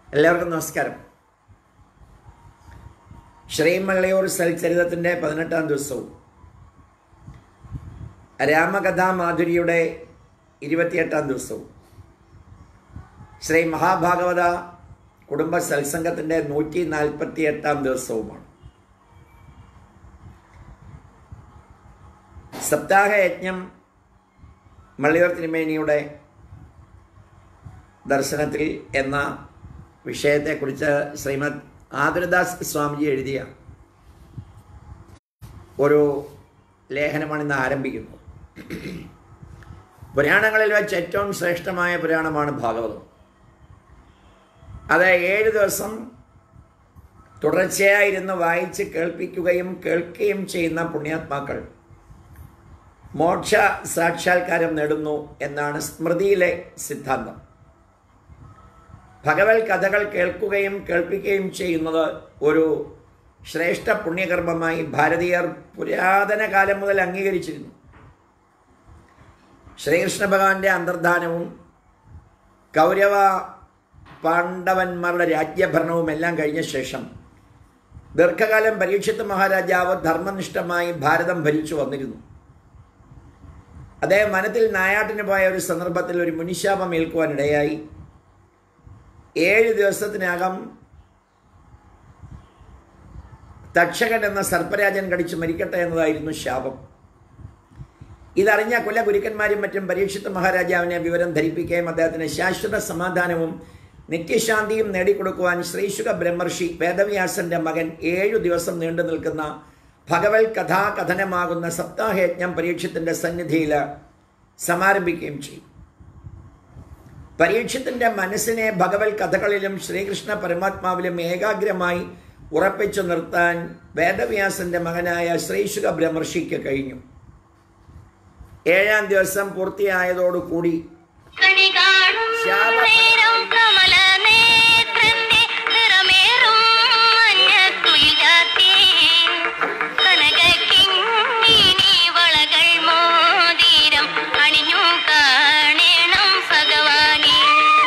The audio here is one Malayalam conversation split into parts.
എല്ലാവർക്കും നമസ്കാരം ശ്രീമള്ളയൂർ സൽചരിതത്തിൻ്റെ പതിനെട്ടാം ദിവസവും രാമകഥാമാധുരിയുടെ ഇരുപത്തിയെട്ടാം ദിവസവും ശ്രീ മഹാഭാഗവത കുടുംബ സത്സംഗത്തിൻ്റെ നൂറ്റി നാൽപ്പത്തി എട്ടാം ദിവസവുമാണ് സപ്താഹയജ്ഞം മള്ളിയൂർ തിരുമേനിയുടെ ദർശനത്തിൽ എന്ന വിഷയത്തെക്കുറിച്ച് ശ്രീമദ് ആതുരദാസ് സ്വാമിജി എഴുതിയ ഒരു ലേഖനമാണ് ഇന്ന് ആരംഭിക്കുന്നത് പുരാണങ്ങളിൽ വെച്ച് ഏറ്റവും ശ്രേഷ്ഠമായ പുരാണമാണ് ഭാഗവതം അത് ഏഴ് ദിവസം തുടർച്ചയായിരുന്ന് വായിച്ച് കേൾപ്പിക്കുകയും കേൾക്കുകയും ചെയ്യുന്ന പുണ്യാത്മാക്കൾ മോക്ഷ സാക്ഷാത്കാരം നേടുന്നു എന്നാണ് സ്മൃതിയിലെ സിദ്ധാന്തം ഭഗവത് കഥകൾ കേൾക്കുകയും കേൾപ്പിക്കുകയും ചെയ്യുന്നത് ഒരു ശ്രേഷ്ഠ പുണ്യകർമ്മമായി ഭാരതീയർ പുരാതന കാലം മുതൽ അംഗീകരിച്ചിരുന്നു ശ്രീകൃഷ്ണ ഭഗവാന്റെ അന്തർധാനവും കൗരവ പാണ്ഡവന്മാരുടെ രാജ്യഭരണവും എല്ലാം കഴിഞ്ഞ ശേഷം ദീർഘകാലം പരീക്ഷിത് മഹാരാജാവ് ധർമ്മനിഷ്ഠമായി ഭാരതം ഭരിച്ചു വന്നിരുന്നു അദ്ദേഹം വനത്തിൽ നായാട്ടിന് പോയ ഒരു സന്ദർഭത്തിൽ ഒരു മുനിശാപം ഏൽക്കുവാനിടയായി ഏഴ് ദിവസത്തിനകം തക്ഷകൻ എന്ന സർപ്പരാജൻ കടിച്ച് മരിക്കട്ടെ എന്നതായിരുന്നു ശാപം ഇതറിഞ്ഞ കുലഗുരുക്കന്മാരും മറ്റും പരീക്ഷിത് മഹാരാജാവിനെ വിവരം ധരിപ്പിക്കുകയും അദ്ദേഹത്തിന് ശാശ്വത സമാധാനവും നിത്യശാന്തിയും നേടിക്കൊടുക്കുവാൻ ശ്രീശുഖ ബ്രഹ്മർഷി വേദവ്യാസന്റെ മകൻ ഏഴു ദിവസം നീണ്ടു നിൽക്കുന്ന ഭഗവത് കഥാകഥനമാകുന്ന സപ്താഹയജ്ഞം പരീക്ഷത്തിന്റെ സന്നിധിയിൽ സമാരംഭിക്കുകയും ചെയ്യും പരീക്ഷത്തിന്റെ മനസ്സിനെ ഭഗവത് കഥകളിലും ശ്രീകൃഷ്ണ പരമാത്മാവിലും ഏകാഗ്രമായി ഉറപ്പിച്ചു നിർത്താൻ വേദവ്യാസന്റെ മകനായ ശ്രീശുഖ ബ്രഹ്മർഷിക്ക് കഴിഞ്ഞു ഏഴാം ദിവസം പൂർത്തിയായതോടുകൂടി കണി കാണും നേരം കമല നേത്രന്റെ നിറമേറും മഞ്ഞക്കുയിൽ ചാർത്തി കനകക്കിങ്ങിനി വളകൾ മോതിരം അണിഞ്ഞു കാണണം ഭഗവാനെ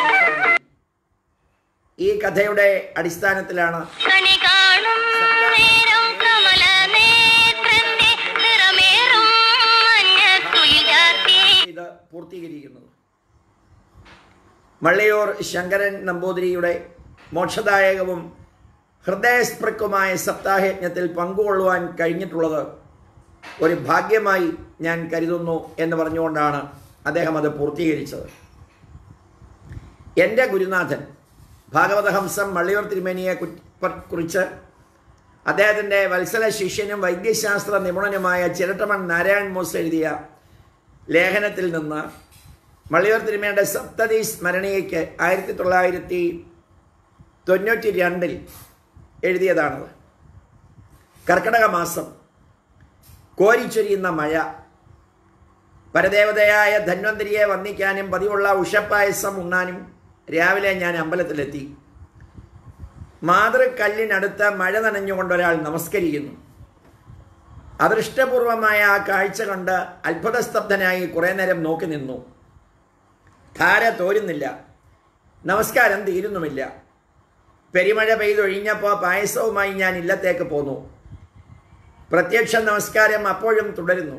ഈ കഥയുടെ അടിസ്ഥാനത്തിലാണ് കണി കാണും നേരം കമല നേത്രന്റെ നിറമേറും മഞ്ഞക്കുയിൽ ചാർത്തി ഇത് പൂർത്തീകരിക്കുന്നത് വള്ളിയൂർ ശങ്കരൻ നമ്പൂതിരിയുടെ മോക്ഷദായകവും ഹൃദയസ്പൃക്കുമായ സപ്താഹയജ്ഞത്തിൽ പങ്കുകൊള്ളുവാൻ കഴിഞ്ഞിട്ടുള്ളത് ഒരു ഭാഗ്യമായി ഞാൻ കരുതുന്നു എന്ന് പറഞ്ഞുകൊണ്ടാണ് അദ്ദേഹം അത് പൂർത്തീകരിച്ചത് എൻ്റെ ഗുരുനാഥൻ ഭാഗവതഹംസം വള്ളിയൂർ തിരുമേനിയെ കു- കുറിച്ച് അദ്ദേഹത്തിൻ്റെ വത്സല ശിഷ്യനും വൈദ്യശാസ്ത്ര നിപുണനുമായ ചിരട്ടമൺ നാരായൺ മൂസ് എഴുതിയ ലേഖനത്തിൽ നിന്ന് മള്ളിയൂർ തിരുമേനിയുടെ സപ്തതി സ്മരണയ്ക്ക് ആയിരത്തി തൊള്ളായിരത്തി തൊണ്ണൂറ്റി രണ്ടിൽ എഴുതിയതാണത് കർക്കിടക മാസം കോരിച്ചൊരിയുന്ന മഴ പരദേവതയായ ധന്വന്തരിയെ വന്ദിക്കാനും പതിവുള്ള ഉഷപ്പായസം ഉണ്ണാനും രാവിലെ ഞാൻ അമ്പലത്തിലെത്തി മാതൃകല്ലിനടുത്ത് മഴ നനഞ്ഞുകൊണ്ട് ഒരാൾ നമസ്കരിക്കുന്നു അദൃഷ്ടപൂർവമായ ആ കാഴ്ച കണ്ട് അത്ഭുതസ്തബ്ധനായി കുറേ നേരം നോക്കി നിന്നു ധാര തോരുന്നില്ല നമസ്കാരം തീരുന്നുമില്ല പെരുമഴ പെയ്തൊഴിഞ്ഞപ്പോൾ പായസവുമായി ഞാൻ ഇല്ലത്തേക്ക് പോന്നു പ്രത്യക്ഷ നമസ്കാരം അപ്പോഴും തുടരുന്നു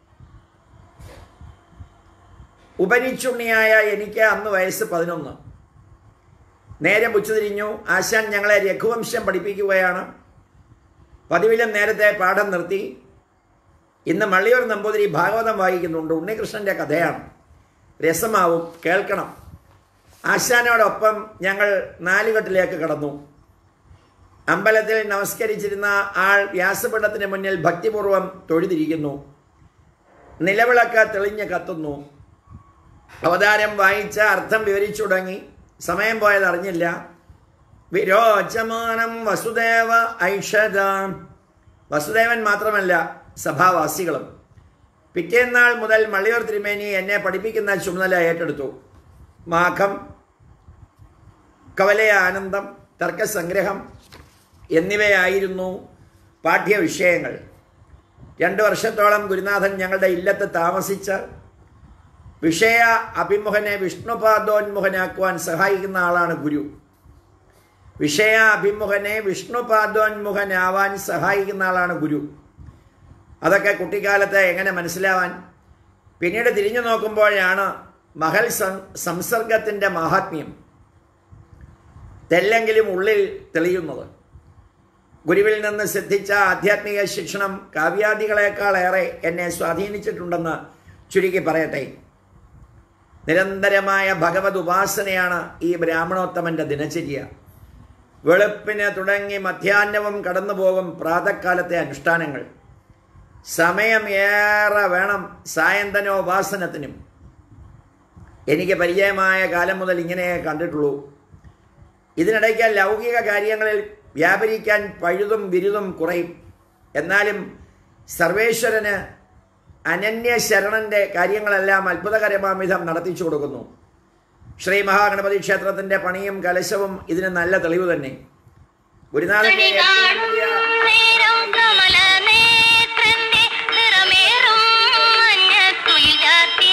ഉപനിച്ചുണ്ണിയായ എനിക്ക് അന്ന് വയസ്സ് പതിനൊന്ന് നേരെ ഉച്ചതിരിഞ്ഞു ആശാൻ ഞങ്ങളെ രഘുവംശം പഠിപ്പിക്കുകയാണ് പതിവിലും നേരത്തെ പാഠം നിർത്തി ഇന്ന് മള്ളിയൂർ നമ്പൂതിരി ഭാഗവതം വായിക്കുന്നുണ്ട് ഉണ്ണികൃഷ്ണന്റെ കഥയാണ് രസമാവും കേൾക്കണം ആശാനോടൊപ്പം ഞങ്ങൾ നാലുകെട്ടിലേക്ക് കടന്നു അമ്പലത്തിൽ നമസ്കരിച്ചിരുന്ന ആൾ വ്യാസപീഠത്തിന് മുന്നിൽ ഭക്തിപൂർവം തൊഴുതിരിക്കുന്നു നിലവിളക്ക് തെളിഞ്ഞ് കത്തുന്നു അവതാരം വായിച്ച അർത്ഥം വിവരിച്ചു തുടങ്ങി സമയം പോയത് അറിഞ്ഞില്ല വിരോചമാനം വസുദേവ ഐഷത വസുദേവൻ മാത്രമല്ല സഭാവാസികളും പിറ്റേന്നാൾ മുതൽ മള്ളിയൂർ തിരുമേനി എന്നെ പഠിപ്പിക്കുന്ന ചുമതല ഏറ്റെടുത്തു മാഘം കവലയ ആനന്ദം തർക്കസംഗ്രഹം എന്നിവയായിരുന്നു പാഠ്യവിഷയങ്ങൾ രണ്ട് വർഷത്തോളം ഗുരുനാഥൻ ഞങ്ങളുടെ ഇല്ലത്ത് താമസിച്ച് വിഷയ അഭിമുഖനെ വിഷ്ണുപാദോന്മുഖനാക്കുവാൻ സഹായിക്കുന്ന ആളാണ് ഗുരു വിഷയാഭിമുഖനെ വിഷ്ണുപാദോന്മുഖനാവാൻ സഹായിക്കുന്ന ആളാണ് ഗുരു അതൊക്കെ കുട്ടിക്കാലത്ത് എങ്ങനെ മനസ്സിലാവാൻ പിന്നീട് തിരിഞ്ഞു നോക്കുമ്പോഴാണ് മഹൽ സം- സംസർഗത്തിൻ്റെ മാഹാത്മ്യം തെല്ലെങ്കിലും ഉള്ളിൽ തെളിയുന്നത് ഗുരുവിൽ നിന്ന് സിദ്ധിച്ച ആധ്യാത്മിക ശിക്ഷണം കാവ്യാദികളെക്കാളേറെ എന്നെ സ്വാധീനിച്ചിട്ടുണ്ടെന്ന് ചുരുക്കി പറയട്ടെ നിരന്തരമായ ഭഗവത് ഉപാസനയാണ് ഈ ബ്രാഹ്മണോത്തമന്റെ ദിനചര്യ വെളുപ്പിന് തുടങ്ങി മധ്യാഹ്നവും കടന്നു പോകും പ്രാതക്കാലത്തെ അനുഷ്ഠാനങ്ങൾ സമയം ഏറെ വേണം സായന്തനോപാസനത്തിനും എനിക്ക് പരിചയമായ കാലം മുതൽ ഇങ്ങനെ കണ്ടിട്ടുള്ളൂ ഇതിനിടയ്ക്ക് ലൗകിക കാര്യങ്ങളിൽ വ്യാപരിക്കാൻ പഴുതും ബിരുദും കുറയും എന്നാലും സർവേശ്വരന് അനന്യ ശരണന്റെ കാര്യങ്ങളെല്ലാം അത്ഭുതകരമാം വിധം നടത്തിച്ചു കൊടുക്കുന്നു ശ്രീ മഹാഗണപതി ക്ഷേത്രത്തിന്റെ പണിയും കലശവും ഇതിന് നല്ല തെളിവ് തന്നെ ഗുരുനാഥന്റെ കണി ഏറ്റവും കാണും വലിയ നേരം കമല നേത്രന്റെ നിറമേറും മഞ്ഞക്കുയിൽ ചാർത്തി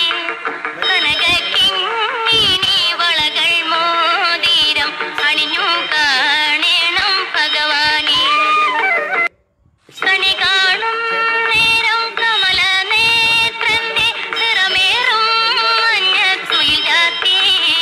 കനകക്കിങ്ങിണി വളകൾ മോതിരം അണിഞ്ഞു കാണണം ഭഗവാനെ കണി കാണും നേരം കമല നേത്രന്റെ നിറമേറും മഞ്ഞക്കുയിൽ ചാർത്തി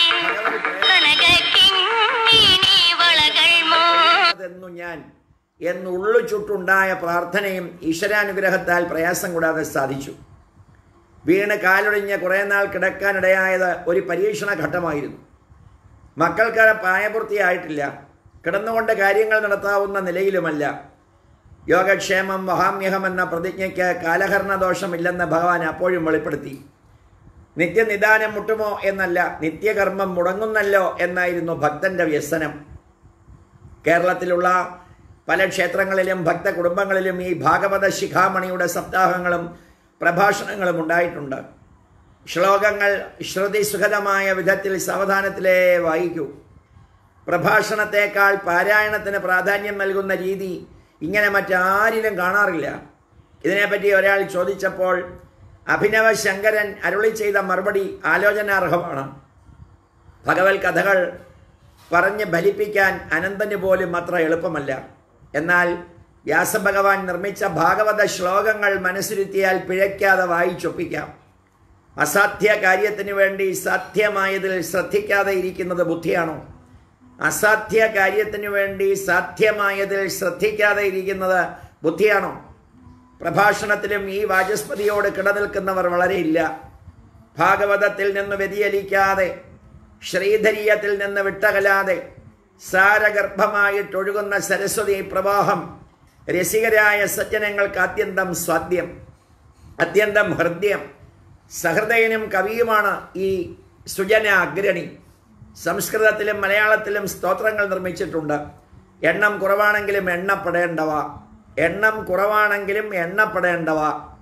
കനകക്കിങ്ങിണി വളകൾ മോ അതെന്നു ഞാൻ എന്നുള്ളു ചുട്ടുണ്ടായ പ്രാർത്ഥനയും ഈശ്വരാനുഗ്രഹത്താൽ പ്രയാസം കൂടാതെ സാധിച്ചു വീണ് കാലൊടിഞ്ഞ് കുറേ നാൾ കിടക്കാനിടയായത് ഒരു പരീക്ഷണ ഘട്ടമായിരുന്നു മക്കൾക്ക് പ്രായപൂർത്തിയായിട്ടില്ല കിടന്നുകൊണ്ട് കാര്യങ്ങൾ നടത്താവുന്ന നിലയിലുമല്ല യോഗക്ഷേമം വഹാമ്യഹം എന്ന പ്രതിജ്ഞയ്ക്ക് കാലഹരണദോഷമില്ലെന്ന് ഭഗവാൻ അപ്പോഴും വെളിപ്പെടുത്തി നിത്യനിദാനം മുട്ടുമോ എന്നല്ല നിത്യകർമ്മം മുടങ്ങുന്നല്ലോ എന്നായിരുന്നു ഭക്തന്റെ വ്യസനം കേരളത്തിലുള്ള പല ക്ഷേത്രങ്ങളിലും ഭക്ത കുടുംബങ്ങളിലും ഈ ഭാഗവത ശിഖാമണിയുടെ സപ്താഹങ്ങളും പ്രഭാഷണങ്ങളും ഉണ്ടായിട്ടുണ്ട് ശ്ലോകങ്ങൾ ശ്രുതി സുഖതമായ വിധത്തിൽ സാവധാനത്തിലേ വായിക്കൂ പ്രഭാഷണത്തെക്കാൾ പാരായണത്തിന് പ്രാധാന്യം നൽകുന്ന രീതി ഇങ്ങനെ മറ്റാരിലും കാണാറില്ല ഇതിനെപ്പറ്റി ഒരാൾ ചോദിച്ചപ്പോൾ അഭിനവ ശങ്കരൻ അരുളി ചെയ്ത മറുപടി ആലോചനാർഹമാണ് ഭഗവത് കഥകൾ പറഞ്ഞ് ഫലിപ്പിക്കാൻ അനന്തന് പോലും അത്ര എളുപ്പമല്ല എന്നാൽ വ്യാസഭഗവാൻ നിർമ്മിച്ച ഭാഗവത ശ്ലോകങ്ങൾ മനസ്സിരുത്തിയാൽ പിഴയ്ക്കാതെ വായിച്ചൊപ്പിക്കാം അസാധ്യ കാര്യത്തിന് വേണ്ടി സാധ്യമായതിൽ ശ്രദ്ധിക്കാതെ ഇരിക്കുന്നത് ബുദ്ധിയാണോ അസാധ്യ കാര്യത്തിന് വേണ്ടി സാധ്യമായതിൽ ശ്രദ്ധിക്കാതെ ഇരിക്കുന്നത് ബുദ്ധിയാണോ പ്രഭാഷണത്തിലും ഈ വാചസ്പതിയോട് കിടനിൽക്കുന്നവർ വളരെയില്ല ഭാഗവതത്തിൽ നിന്ന് വ്യതിചലിക്കാതെ ശ്രീധരീയത്തിൽ നിന്ന് വിട്ടകലാതെ സാരഗർഭമായിട്ടൊഴുകുന്ന സരസ്വതി പ്രവാഹം രസികരായ സജ്ജനങ്ങൾക്ക് അത്യന്തം സ്വാദ്യം അത്യന്തം ഹൃദ്യം സഹൃദയനും കവിയുമാണ് ഈ സുജന അഗ്രണി സംസ്കൃതത്തിലും മലയാളത്തിലും സ്തോത്രങ്ങൾ നിർമ്മിച്ചിട്ടുണ്ട് എണ്ണം കുറവാണെങ്കിലും എണ്ണപ്പെടേണ്ടവ എണ്ണം കുറവാണെങ്കിലും എണ്ണപ്പെടേണ്ടവ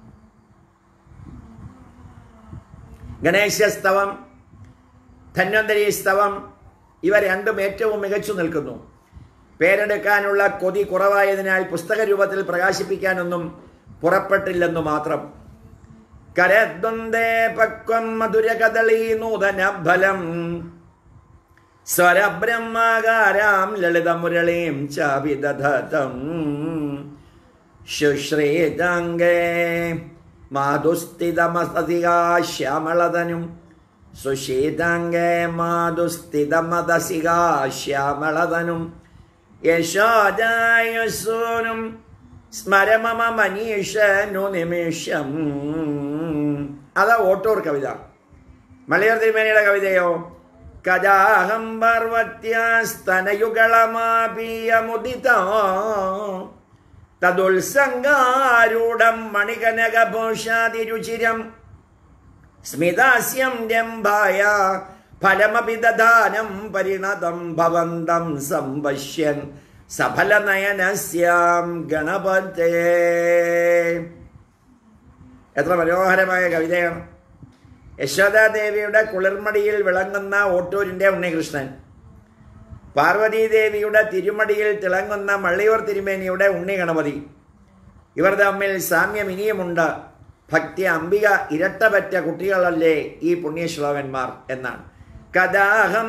ഗണേശസ്തവം ധന്വന്തരി സ്തവം ഇവ രണ്ടും ഏറ്റവും മികച്ചു നിൽക്കുന്നു പേരെടുക്കാനുള്ള കൊതി കുറവായതിനാൽ പുസ്തക രൂപത്തിൽ പ്രകാശിപ്പിക്കാനൊന്നും പുറപ്പെട്ടില്ലെന്നു മാത്രം കരദ്വന്ദേ പക്വം മധുരകദളീ നൂതന ഫലം സ്വരബ്രഹ്മാകാരാം ലളിതമുരളീം ചാവിദധതം ശുശ്രേതാംഗേ മാതുസ്ഥിതമസതികാ ശ്യാമളതനും സുശീതാംഗേ മാതുസ്ഥിതമതസികാ ശ്യാമളതനും യശോദായുസൂനും സ്മരമമ മനീഷനു നിമിഷം അതാ ഓട്ടൂർ കവിത മലയാള തിരുമേനിയുടെ കവിതയോ കഥാഹം പർവത്യാസ്തനയുഗളമാപീയമുദിത തദുത്സംഗാരൂഢം മണികനകഭൂഷാതിരുചിരം സ്മിതാസ്യം രംഭായ ഫലമപി ദധാനം പരിണതം ഭവന്തം സംപശ്യൻ സഫലനയനസ്യാം ഗണപതേ എത്ര മനോഹരമായ കവിതയാണ് യശോദാദേവിയുടെ കുളിർമടിയിൽ വിളങ്ങുന്ന ഓട്ടൂരിൻ്റെ ഉണ്ണികൃഷ്ണൻ പാർവതീദേവിയുടെ തിരുമടിയിൽ തിളങ്ങുന്ന മള്ളിയൂർ തിരുമേനിയുടെ ഉണ്ണി ഗണപതി ഇവർ തമ്മിൽ സാമ്യം ഇനിയുമുണ്ട് ഭക്തി അംബിക ഇരട്ടപറ്റ കുട്ടികളല്ലേ ഈ പുണ്യശ്ലോകന്മാർ എന്നാണ് കഥാഹം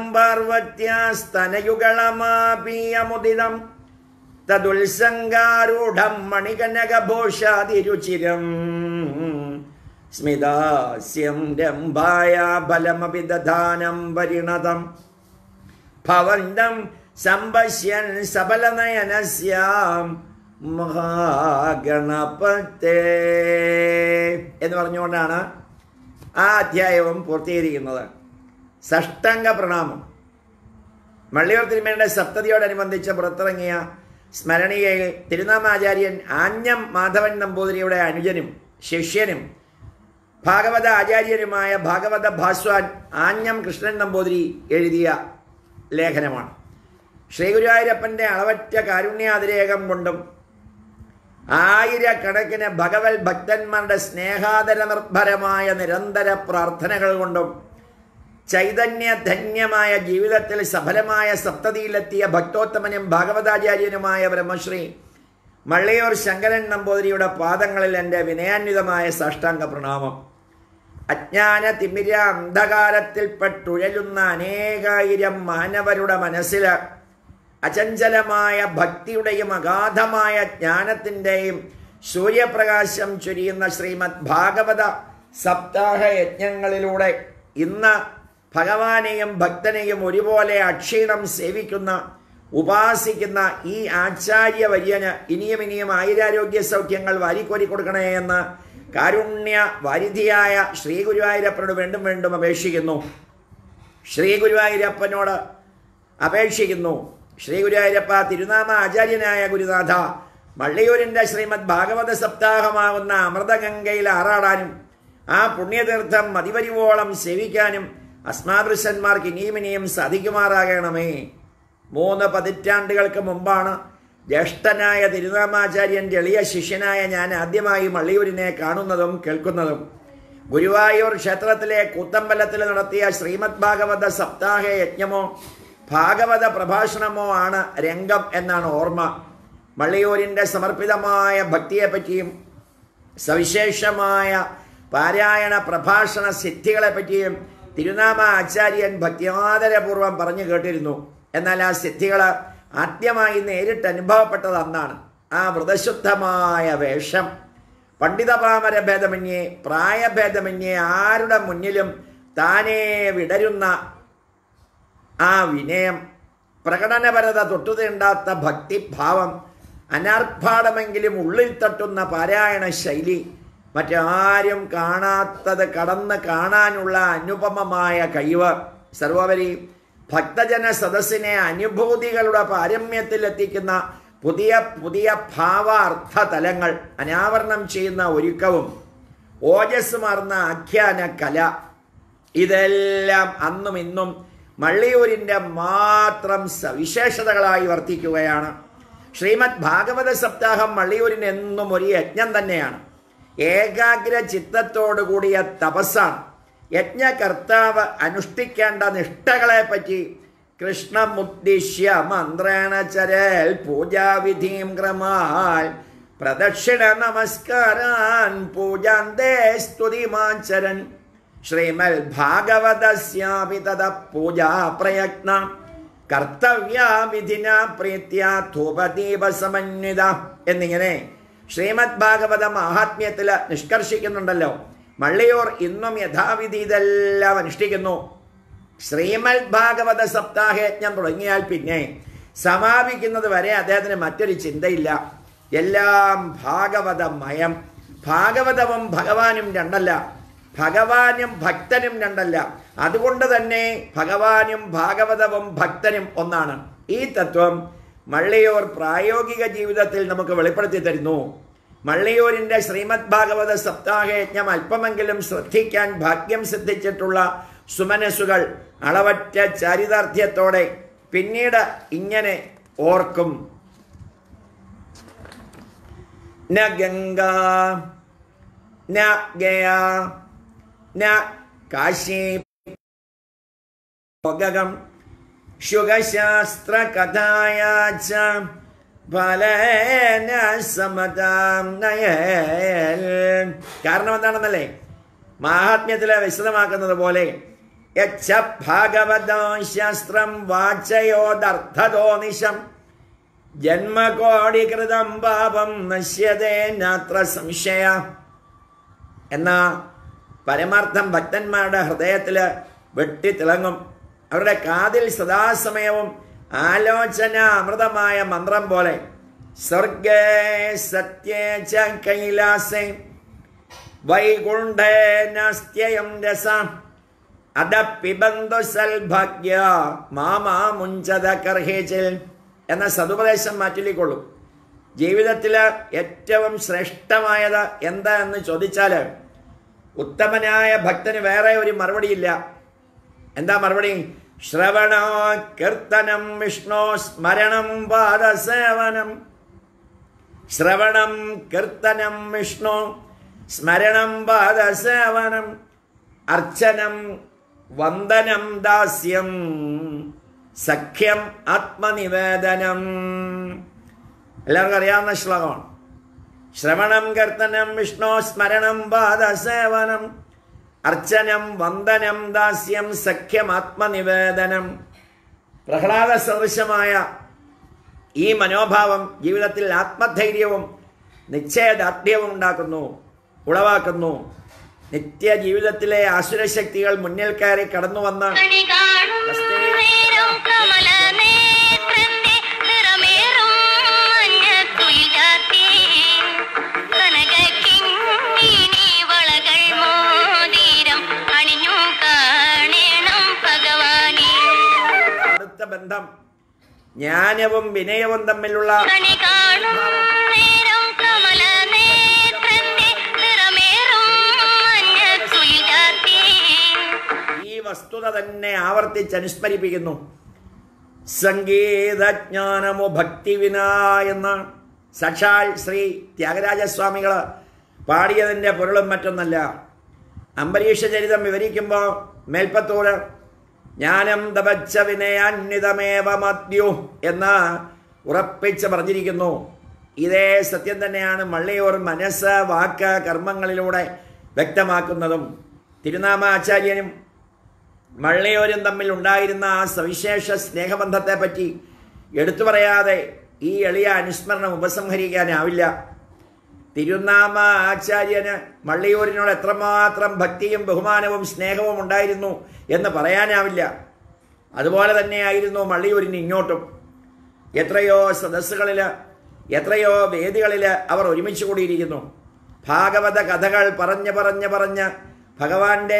പാർവത്യാസ്തനയുഗളമാപീയമുദിതം തതുത്സംഗാരൂഢം മണികനകഭോഷാതിരുചിരം സ്മിതാസ്യം രംഭായ ഫലമപി ദധാനം പരിണതം ഭവന്തം സംപശ്യൻ സബലനയനസ്യാം മഹാഗണപത്തേ എന്ന് പറഞ്ഞുകൊണ്ടാണ് ആ അധ്യായവും പൂർത്തീകരിക്കുന്നത് സഷ്ടംഗ പ്രണാമം മള്ളിയൂർ തിരുമേനിയുടെ സപ്തതിയോടനുബന്ധിച്ച് പുറത്തിറങ്ങിയ സ്മരണീയയിൽ തിരുനാമാചാര്യൻ ആഞ്ഞം മാധവൻ നമ്പൂതിരിയുടെ അനുജനും ശിഷ്യനും ഭാഗവത ആചാര്യനുമായ ഭാഗവത ഭാസ്വാൻ ആഞ്ഞം കൃഷ്ണൻ നമ്പൂതിരി എഴുതിയ ലേഖനമാണ് ശ്രീഗുരുവായൂരപ്പൻ്റെ അളവറ്റ കാരുണ്യാതിരേകം കൊണ്ടും ആയിരക്കണക്കിന് ഭഗവത് ഭക്തന്മാരുടെ സ്നേഹാദര നിർഭരമായ നിരന്തര പ്രാർത്ഥനകൾ കൊണ്ടും ചൈതന്യധന്യമായ ജീവിതത്തിൽ സഫലമായ സപ്തതിയിലെത്തിയ ഭക്തോത്തമനും ഭാഗവതാചാര്യനുമായ ബ്രഹ്മശ്രീ മള്ളിയൂർ ശങ്കരൻ നമ്പൂതിരിയുടെ പാദങ്ങളിൽ എൻ്റെ വിനയാന്വിതമായ സാഷ്ടാംഗ പ്രണാമം അജ്ഞാന തിമിര അന്ധകാരത്തിൽപ്പെട്ടുഴലുന്ന അനേകായിരം മാനവരുടെ മനസ്സിൽ അചഞ്ചലമായ ഭക്തിയുടെയും അഗാധമായ ജ്ഞാനത്തിൻ്റെയും സൂര്യപ്രകാശം ചൊരിയുന്ന ശ്രീമദ് ഭാഗവത സപ്താഹ യജ്ഞങ്ങളിലൂടെ ഇന്ന് ഭഗവാനെയും ഭക്തനെയും ഒരുപോലെ അക്ഷീണം സേവിക്കുന്ന ഉപാസിക്കുന്ന ഈ ആചാര്യവര്യന് ഇനിയും ഇനിയും ആയിരാരോഗ്യ സൗഖ്യങ്ങൾ വാരിക്കോരി കൊടുക്കണേ എന്ന് കാരുണ്യ വാരിധിയായ ശ്രീ ഗുരുവായൂരപ്പനോട് വീണ്ടും വീണ്ടും അപേക്ഷിക്കുന്നു ശ്രീ ഗുരുവായൂരപ്പനോട് അപേക്ഷിക്കുന്നു ശ്രീ ഗുരുവായൂരപ്പ തിരുനാമ ആചാര്യനായ ഗുരുനാഥ മള്ളിയൂരിൻ്റെ ശ്രീമദ് ഭാഗവത സപ്താഹമാകുന്ന അമൃതഗംഗയിൽ ആറാടാനും ആ പുണ്യതീർത്ഥം മതിവരിവോളം സേവിക്കാനും അസ്മാദൃശന്മാർക്ക് ഇനിയും ഇനിയും സാധിക്കുമാറാകണമേ മൂന്ന് പതിറ്റാണ്ടുകൾക്ക് മുമ്പാണ് ജ്യേഷ്ഠനായ തിരുനാമാചാര്യൻ്റെ എളിയ ശിഷ്യനായ ഞാൻ ആദ്യമായി മള്ളിയൂരിനെ കാണുന്നതും കേൾക്കുന്നതും ഗുരുവായൂർ ക്ഷേത്രത്തിലെ കൂത്തമ്പലത്തിൽ നടത്തിയ ശ്രീമദ് ഭാഗവത സപ്താഹ യജ്ഞമോ ഭാഗവത പ്രഭാഷണമോ ആണ് രംഗം എന്നാണ് ഓർമ്മ മള്ളിയൂരിൻ്റെ സമർപ്പിതമായ ഭക്തിയെപ്പറ്റിയും സവിശേഷമായ പാരായണ പ്രഭാഷണ സിദ്ധികളെ പറ്റിയും തിരുനാമ ആചാര്യൻ ഭക്തിയാദരപൂർവ്വം പറഞ്ഞു കേട്ടിരുന്നു എന്നാൽ ആ സിദ്ധികൾ ആദ്യമായി നേരിട്ട് അനുഭവപ്പെട്ടത് അന്നാണ് ആ വ്രതശുദ്ധമായ വേഷം പണ്ഡിതപാമര ഭേദമന്യേ പ്രായഭേദമന്യേ ആരുടെ മുന്നിലും താനേ വിടരുന്ന ആ വിനയം പ്രകടനപരത തൊട്ടുതീണ്ടാത്ത ഭക്തിഭാവം അനാർഭാടമെങ്കിലും ഉള്ളിൽ തട്ടുന്ന പാരായണ ശൈലി മറ്റാരും കാണാത്തത് കടന്ന് കാണാനുള്ള അനുപമമായ കഴിവ് സർവോപരി ഭക്തജന സദസ്സിനെ അനുഭൂതികളുടെ പാരമ്യത്തിലെത്തിക്കുന്ന പുതിയ പുതിയ ഭാവാർത്ഥ തലങ്ങൾ അനാവരണം ചെയ്യുന്ന ഒരുക്കവും ഓജസ്സുമാർന്ന ആഖ്യാന കല ഇതെല്ലാം അന്നും ഇന്നും മള്ളിയൂരിൻ്റെ മാത്രം സവിശേഷതകളായി വർത്തിക്കുകയാണ് ശ്രീമദ് ഭാഗവത സപ്താഹം മള്ളിയൂരിന് എന്നും ഒരു യജ്ഞം തന്നെയാണ് ഏകാഗ്ര ചിത്തത്തോടു കൂടിയ തപസ്സാണ് യജ്ഞകർത്താവ് അനുഷ്ഠിക്കേണ്ട നിഷ്ഠകളെ പറ്റി കൃഷ്ണമുദ്ദിശ്യ മന്ത്രേണ ചരൽ പൂജാവിധിയും ക്രമാൽ പ്രദക്ഷിണ നമസ്കാരാൻ പൂജാന്തേ സ്തുതിമാചരൻ ശ്രീമൽ ഭാഗവതസ്യാപി തദ പൂജാ പ്രയത്ന കർത്തവ്യാവിധിന പ്രീത്യ ധൂപദീപ സമന്വിത എന്നിങ്ങനെ ശ്രീമദ് ഭാഗവത മഹാത്മ്യത്തിൽ നിഷ്കർഷിക്കുന്നുണ്ടല്ലോ മള്ളിയൂർ ഇന്നും യഥാവിധി ഇതെല്ലാം അനുഷ്ഠിക്കുന്നു ശ്രീമദ് ഭാഗവത സപ്താഹയജ്ഞം തുടങ്ങിയാൽ പിന്നെ സമാപിക്കുന്നത് വരെ അദ്ദേഹത്തിന് മറ്റൊരു ചിന്തയില്ല എല്ലാം ഭാഗവതമയം ഭാഗവതവും ഭഗവാനും രണ്ടല്ല ഭഗവാനും ഭക്തനും രണ്ടല്ല അതുകൊണ്ട് തന്നെ ഭഗവാനും ഭാഗവതവും ഭക്തനും ഒന്നാണ് ഈ തത്വം മള്ളിയൂർ പ്രായോഗിക ജീവിതത്തിൽ നമുക്ക് വെളിപ്പെടുത്തി തരുന്നു മള്ളിയൂരിൻ്റെ ശ്രീമദ് ഭാഗവത സപ്താഹയജ്ഞം അല്പമെങ്കിലും ശ്രദ്ധിക്കാൻ ഭാഗ്യം സിദ്ധിച്ചിട്ടുള്ള സുമനസ്സുകൾ അളവറ്റ ചാരിതാർത്ഥ്യത്തോടെ പിന്നീട് ഇങ്ങനെ ഓർക്കും ന ഗംഗ ന ഗയ ന കാശി ഭോഗകം ശുഗശാസ്ത്രകഥായ ച ഫലേന സമതാം നയൽ കാരണം എന്താണെന്നല്ലേ മാഹാത്മ്യത്തിൽ വിശദമാക്കുന്നത് പോലെ യച്ഛ ഭാഗവതോ ശാസ്ത്രം വാചയോദർത്ഥതോ നിശം ജന്മകോടികൃതം പാപം നശ്യതേ നാത്ര സംശയ എന്ന പരമാർത്ഥം ഭക്തന്മാരുടെ ഹൃദയത്തിൽ വെട്ടിത്തിളങ്ങും അവരുടെ കാതിൽ സദാസമയവും ആലോചന അമൃതമായ മന്ത്രം പോലെ സ്വർഗേ സത്യേ ച കൈലാസേ വൈകുണ്ഠേ നാസ്ത്യയം രസ അടപ്പിബന്ധു സൽഭാഗ്യ മാമാ മുഞ്ചത കർഹേച്ചിൽ എന്ന സതുപദേശം മാറ്റിക്കൊള്ളും ജീവിതത്തിൽ ഏറ്റവും ശ്രേഷ്ഠമായത് എന്താ എന്ന് ചോദിച്ചാൽ ഉത്തമനായ ഭക്തന് വേറെ ഒരു മറുപടിയില്ല എന്താ മറുപടി ശ്രവണ കീർത്തനം വിഷ്ണു സ്മരണം പാദസേവനം ശ്രവണം കീർത്തനം വിഷ്ണു സ്മരണം പാദസേവനം അർച്ചനം വന്ദനം ദാസ്യം സഖ്യം ആത്മനിവേദനം എല്ലാവർക്കും അറിയാവുന്ന ശ്ലോകമാണ് ശ്രവണം കീർത്തനം വിഷ്ണു സ്മരണം പാദസേവനം അർച്ചനം വന്ദനം ദാസ്യം സഖ്യം ആത്മനിവേദനം പ്രഹ്ലാദ സദൃശമായ ഈ മനോഭാവം ജീവിതത്തിൽ ആത്മധൈര്യവും നിശ്ചയദാർഢ്യവും ഉണ്ടാക്കുന്നു ഉളവാക്കുന്നു നിത്യ ജീവിതത്തിലെ ആസുരശക്തികൾ മുന്നിൽ കയറി കടന്നു വന്ന് കണി കാണും നേരം കമല നേത്രത്തെ നിറമേറും മഞ്ഞക്കുയിൽ ചാർത്തി കനകക്കിങ്ങിണി വളകൾ മോതിരം അണിഞ്ഞു കാണണം ഭഗവാനെ അടുത്ത ബന്ധം ജ്ഞാനവും വിനയവും തമ്മിലുള്ള കണി കാണും നേരം കമല നേത്രത്തെ നിറമേറും മഞ്ഞക്കുയിൽ ചാർത്തി ഈ വസ്തുത തന്നെ ആവർത്തിച്ചനുസ്മരിപ്പിക്കുന്നു സംഗീതജ്ഞാനമോ ഭക്തിവിന എന്ന സാക്ഷാൽ ശ്രീ ത്യാഗരാജസ്വാമികൾ പാടിയതിൻ്റെ പൊരുളും മറ്റൊന്നല്ല അംബരീഷ ചരിതം വിവരിക്കുമ്പോൾ മേൽപ്പത്തൂര് ജ്ഞാനം തപച്ച വിനയാന്വിതമേവ മദ്യു എന്ന് ഉറപ്പിച്ച് പറഞ്ഞിരിക്കുന്നു ഇതേ സത്യം തന്നെയാണ് മള്ളിയൂർ മനസ്സ് വാക്ക് കർമ്മങ്ങളിലൂടെ വ്യക്തമാക്കുന്നതും തിരുനാമ ആചാര്യനും മള്ളിയൂരും തമ്മിൽ ഉണ്ടായിരുന്ന ആ സവിശേഷ സ്നേഹബന്ധത്തെ പറ്റി എടുത്തു പറയാതെ ഈ എളിയ അനുസ്മരണം ഉപസംഹരിക്കാനാവില്ല തിരുനാമ ആചാര്യന് മള്ളിയൂരിനോട് എത്രമാത്രം ഭക്തിയും ബഹുമാനവും സ്നേഹവും ഉണ്ടായിരുന്നു എന്ന് പറയാനാവില്ല അതുപോലെ തന്നെയായിരുന്നു മള്ളിയൂരിന് ഇങ്ങോട്ടും എത്രയോ സദസ്സുകളിൽ എത്രയോ വേദികളിൽ അവർ ഒരുമിച്ച് കൂടിയിരിക്കുന്നു ഭാഗവത കഥകൾ പറഞ്ഞ് പറഞ്ഞ് പറഞ്ഞ് ഭഗവാന്റെ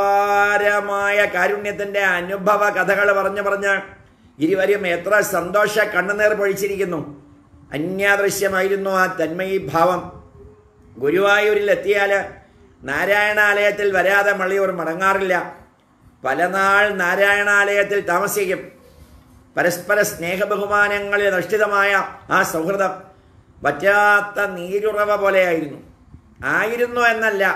അപാരമായ കാരുണ്യത്തിൻ്റെ അനുഭവ കഥകൾ പറഞ്ഞ് പറഞ്ഞ് ഇരുവരും എത്ര സന്തോഷ കണ്ണുനീർ പൊഴിച്ചിരിക്കുന്നു അന്യാദൃശ്യമായിരുന്നു ആ തന്മയി ഭാവം ഗുരുവായൂരിൽ എത്തിയാൽ നാരായണാലയത്തിൽ വരാതെ മള്ളിയൂർ മടങ്ങാറില്ല പല നാൾ നാരായണാലയത്തിൽ താമസിക്കും പരസ്പര സ്നേഹബഹുമാനങ്ങളിൽ അധിഷ്ഠിതമായ ആ സൗഹൃദം വറ്റാത്ത നീരുറവ പോലെയായിരുന്നു ആയിരുന്നു എന്നല്ല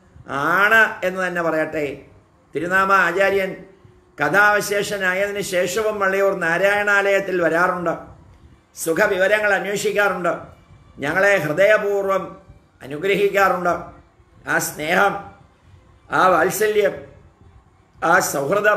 ആണ് എന്ന് തന്നെ പറയട്ടെ തിരുനാമ ആചാര്യൻ കഥാവിശേഷനായതിനു ശേഷവും മള്ളിയൂർ നാരായണാലയത്തിൽ വരാറുണ്ട് സുഖവിവരങ്ങൾ അന്വേഷിക്കാറുണ്ട് ഞങ്ങളെ ഹൃദയപൂർവ്വം അനുഗ്രഹിക്കാറുണ്ട് ആ സ്നേഹം ആ വാത്സല്യം ആ സൗഹൃദം